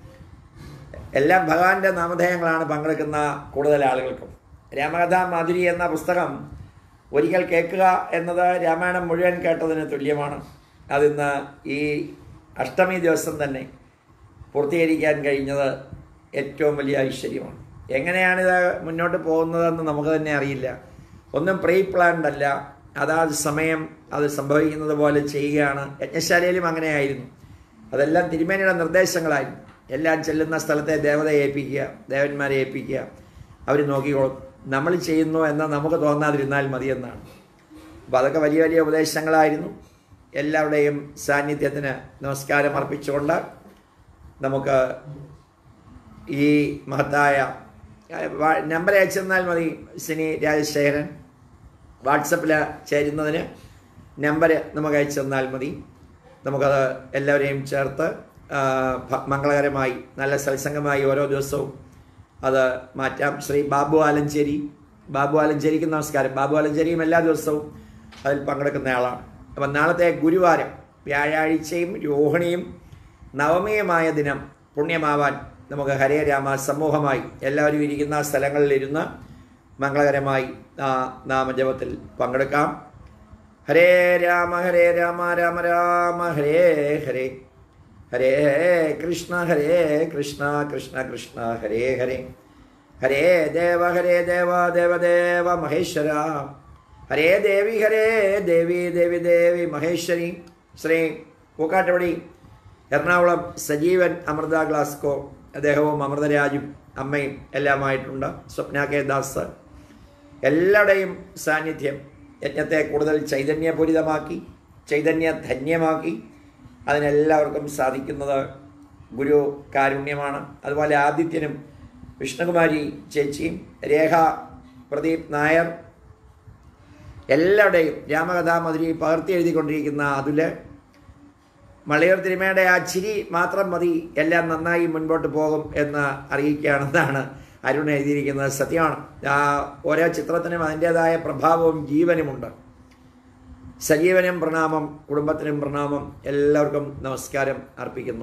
എല്ലാം ഭഗവാന്റെ നാമധേയങ്ങളാണ് പങ്കെടുക്കുന്ന കൂടുതൽ ആളുകൾക്കും രാമകഥ മാധുരി എന്ന പുസ്തകം ഒരിക്കൽ കേൾക്കുക എന്നത് രാമായണം മുഴുവൻ കേട്ടതിന് തുല്യമാണ് അതിന്ന് ഈ അഷ്ടമി ദിവസം തന്നെ പൂർത്തീകരിക്കാൻ കഴിഞ്ഞത് ഏറ്റവും വലിയ ഐശ്വര്യമാണ് എങ്ങനെയാണിത് മുന്നോട്ട് പോകുന്നതെന്ന് നമുക്ക് തന്നെ അറിയില്ല ഒന്നും പ്രീ പ്ലാൻഡ് അല്ല അതാത് സമയം അത് സംഭവിക്കുന്നത് പോലെ ചെയ്യുകയാണ് യജ്ഞശാലയിലും അങ്ങനെയായിരുന്നു അതെല്ലാം തിരുമേനിയുടെ നിർദ്ദേശങ്ങളായിരുന്നു എല്ലാം ചെല്ലുന്ന സ്ഥലത്തെ ദേവതയെ ഏൽപ്പിക്കുക ദേവന്മാരെ ഏൽപ്പിക്കുക അവർ നോക്കിക്കോളും നമ്മൾ ചെയ്യുന്നു എന്ന് നമുക്ക് തോന്നാതിരുന്നാൽ മതിയെന്നാണ് അപ്പോൾ അതൊക്കെ വലിയ വലിയ ഉപദേശങ്ങളായിരുന്നു എല്ലാവരുടെയും സാന്നിധ്യത്തിന് നമസ്കാരം അർപ്പിച്ചുകൊണ്ട് നമുക്ക് ഈ മഹത്തായ വാ- നമ്പർ അയച്ചു തന്നാൽ മതി സിനി രാജശേഖരൻ വാട്സപ്പിൽ ചേരുന്നതിന് നമ്പർ നമുക്ക് അയച്ചു തന്നാൽ മതി നമുക്കത് എല്ലാവരെയും ചേർത്ത് ആ, ഭ- മംഗളകരമായി നല്ല സത്സംഗമായി ഓരോ ദിവസവും അത് മാറ്റാം ശ്രീ ബാബു ആലഞ്ചേരി ബാബു ആലഞ്ചേരിക്ക് നമസ്കാരം ബാബു ആലഞ്ചേരിയും എല്ലാ ദിവസവും അതിൽ പങ്കെടുക്കുന്ന ആളാണ് അപ്പം നാളത്തെ ഗുരുവാരം വ്യാഴാഴ്ചയും രോഹിണിയും നവമിയുമായ ദിനം പുണ്യമാവാൻ നമുക്ക് ഹരേ രാമ സമൂഹമായി എല്ലാവരും ഇരിക്കുന്ന സ്ഥലങ്ങളിലിരുന്ന് മംഗളകരമായി ആ നാമജപത്തിൽ പങ്കെടുക്കാം ഹരേ രാമ ഹരേ രാമ രാമ രാമ ഹരേ ഹരേ ഹരേ കൃഷ്ണ ഹരേ കൃഷ്ണ കൃഷ്ണ കൃഷ്ണ ഹരേ ഹരേ ഹരേ ദേവ ഹരേ ദേവ ദേവദേവ മഹേശ്വര ഹരേ ദേവി ഹരേ ദേവി ദേവി ദേവി മഹേശ്വരി ശ്രീ പൂക്കാട്ടുപടി എറണാകുളം സജീവൻ അമൃത ഗ്ലാസ്കോ അദ്ദേഹവും അമൃതരാജും അമ്മയും എല്ലാമായിട്ടുണ്ട് സ്വപ്ന കെ ദാസ് എല്ലാവരുടെയും സാന്നിധ്യം യജ്ഞത്തെ കൂടുതൽ ചൈതന്യപൂരിതമാക്കി ചൈതന്യധന്യമാക്കി അതിനെല്ലാവർക്കും സാധിക്കുന്നത് ഗുരു കാരുണ്യമാണ് അതുപോലെ ആദിത്യനും വിഷ്ണുകുമാരി ചേച്ചിയും രേഖ പ്രദീപ് നായർ എല്ലാവരുടെയും രാമകഥാമധുരി പകർത്തി എഴുതിക്കൊണ്ടിരിക്കുന്ന അതുല് മലയോർ തിരുമയുടെ ആ ചിരി മാത്രം മതി എല്ലാം നന്നായി മുൻപോട്ട് പോകും എന്ന് അറിയിക്കുകയാണെന്നാണ് അരുൺ എഴുതിയിരിക്കുന്നത് സത്യമാണ് ആ ഓരോ ചിത്രത്തിനും അതിൻ്റെതായ പ്രഭാവവും ജീവനുമുണ്ട് സജീവനും പ്രണാമം കുടുംബത്തിനും പ്രണാമം എല്ലാവർക്കും നമസ്കാരം അർപ്പിക്കുന്നു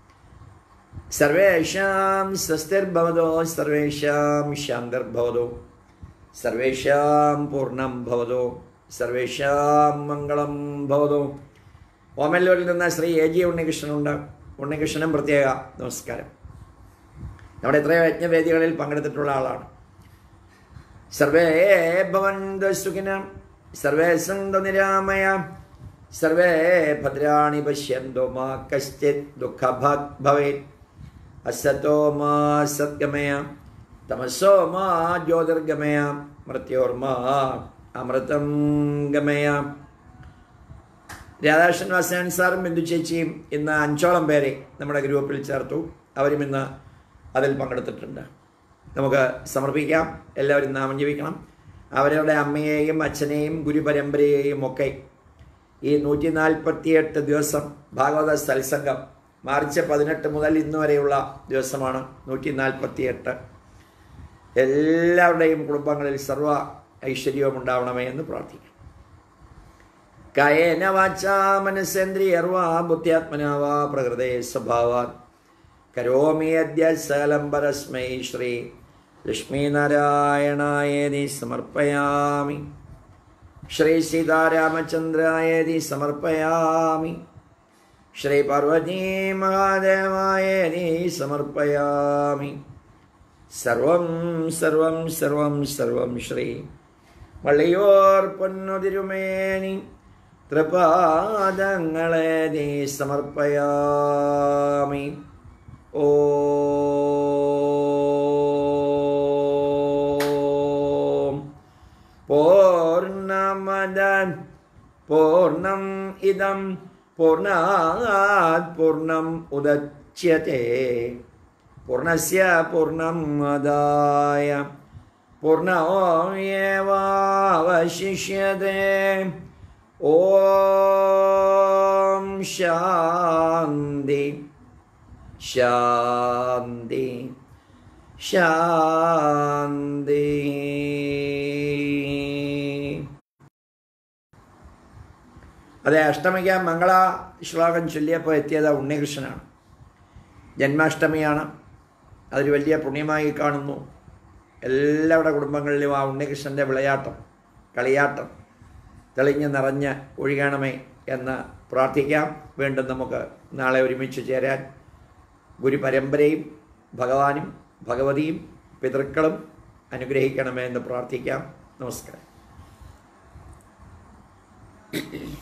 സർവേഷാം സ്വസ്തിർഭവതോ സർവേഷാം ശാന്തിർഭവതോ സർവേഷാം പൂർണ്ണം ഭവതോ സർവേഷാം മംഗളം ഭവതോ ഓമല്ലൂരിൽ നിന്ന് ശ്രീ എ ജി ഉണ്ണികൃഷ്ണനുണ്ട് ഉണ്ണികൃഷ്ണനും പ്രത്യേക നമസ്കാരം നമ്മുടെ എത്രയോ യജ്ഞവേദികളിൽ പങ്കെടുത്തിട്ടുള്ള ആളാണ് സർവേ ഭവന്തു സുഖിനം സർവേ സന്തു നിരാമയ സർവേ ഭദ്രാണി പശ്യന്തോ മാ കശ്ചിത് ദുഃഖഭാഗ് ഭവേത് അസതോ മാ സത്ഗമയ തമസോ മാ ജ്യോതിർഗമയ മൃത്യോർമാ അമൃതം ഗമയ രാധാകൃഷ്ണൻ വാസൻ സാറും ബിന്ദു ചേച്ചിയും ഇന്ന് അഞ്ചോളം പേരെ നമ്മുടെ ഗ്രൂപ്പിൽ ചേർത്തു അവരും ഇന്ന് അതിൽ പങ്കെടുത്തിട്ടുണ്ട് നമുക്ക് സമർപ്പിക്കാം എല്ലാവരും നാമം ജപിക്കണം അവരവരുടെ അമ്മയെയും അച്ഛനെയും ഗുരുപരമ്പരയെയും ഒക്കെ ഈ നൂറ്റി നാൽപ്പത്തിയെട്ട് ദിവസം ഭാഗവത സത്സംഗം മാർച്ച് പതിനെട്ട് മുതൽ ഇന്ന് വരെയുള്ള ദിവസമാണ് നൂറ്റി നാൽപ്പത്തിയെട്ട് എല്ലാവരുടെയും കുടുംബങ്ങളിൽ സർവ്വ ഐശ്വര്യവും ഉണ്ടാവണമേ എന്ന് പ്രാർത്ഥിക്കാം കായേന വാചാ മനസ്സേന്ദ്രിയർവാ ബുദ്ധ്യാത്മനാ വാ പ്രകൃതേ സ്വഭാവാത് കരോമി അദ്യ സകലം പരസ്മൈ ശ്രീ ലക്ഷ്മീനാരായണായേതി സമർപ്പയാമി ശ്രീ സീതാരാമചന്ദ്രായേതി സമർപ്പയാമി ശ്രീ പാർവതീ മഹാദേവായേതി സമർപ്പയാമി സർവം സർവം സർവം സർവം ശ്രീ വള്ളിയോർ പൊന്നുതിരുമേനി തൃപാദങ്ങളെ നീ സമർപ്പയാമി ഓം പൂർണ്ണമദ പൂർണ്ണം ഇതം പൂർണ്ണാത് പൂർണ്ണം ഉദച്യത്തെ പൂർണ്ണസ്യ പൂർണ്ണമദായ പൂർണ്ണമേവാവശിഷ്യത്തെ ഓം ശാന്തി ശാന്തി ശാന്തി അതെ അഷ്ടമിക്ക് മംഗള ശ്ലോകം ചൊല്ലിയപ്പോൾ എത്തിയത് ഉണ്ണികൃഷ്ണനാണ് ജന്മാഷ്ടമിയാണ് അതൊരു വലിയ പുണ്യമായി കാണുന്നു എല്ലാവരുടെ കുടുംബങ്ങളിലും ആ ഉണ്ണികൃഷ്ണൻ്റെ വിളയാട്ടം കളിയാട്ടം തെളിഞ്ഞ് നിറഞ്ഞ് ഒഴുകണമേ എന്ന് പ്രാർത്ഥിക്കാം വീണ്ടും നമുക്ക് നാളെ ഒരുമിച്ച് ചേരാൻ ഗുരുപരമ്പരയും ഭഗവാനും ഭഗവതിയും പിതൃക്കളും അനുഗ്രഹിക്കണമേ എന്ന് പ്രാർത്ഥിക്കാം നമസ്കാരം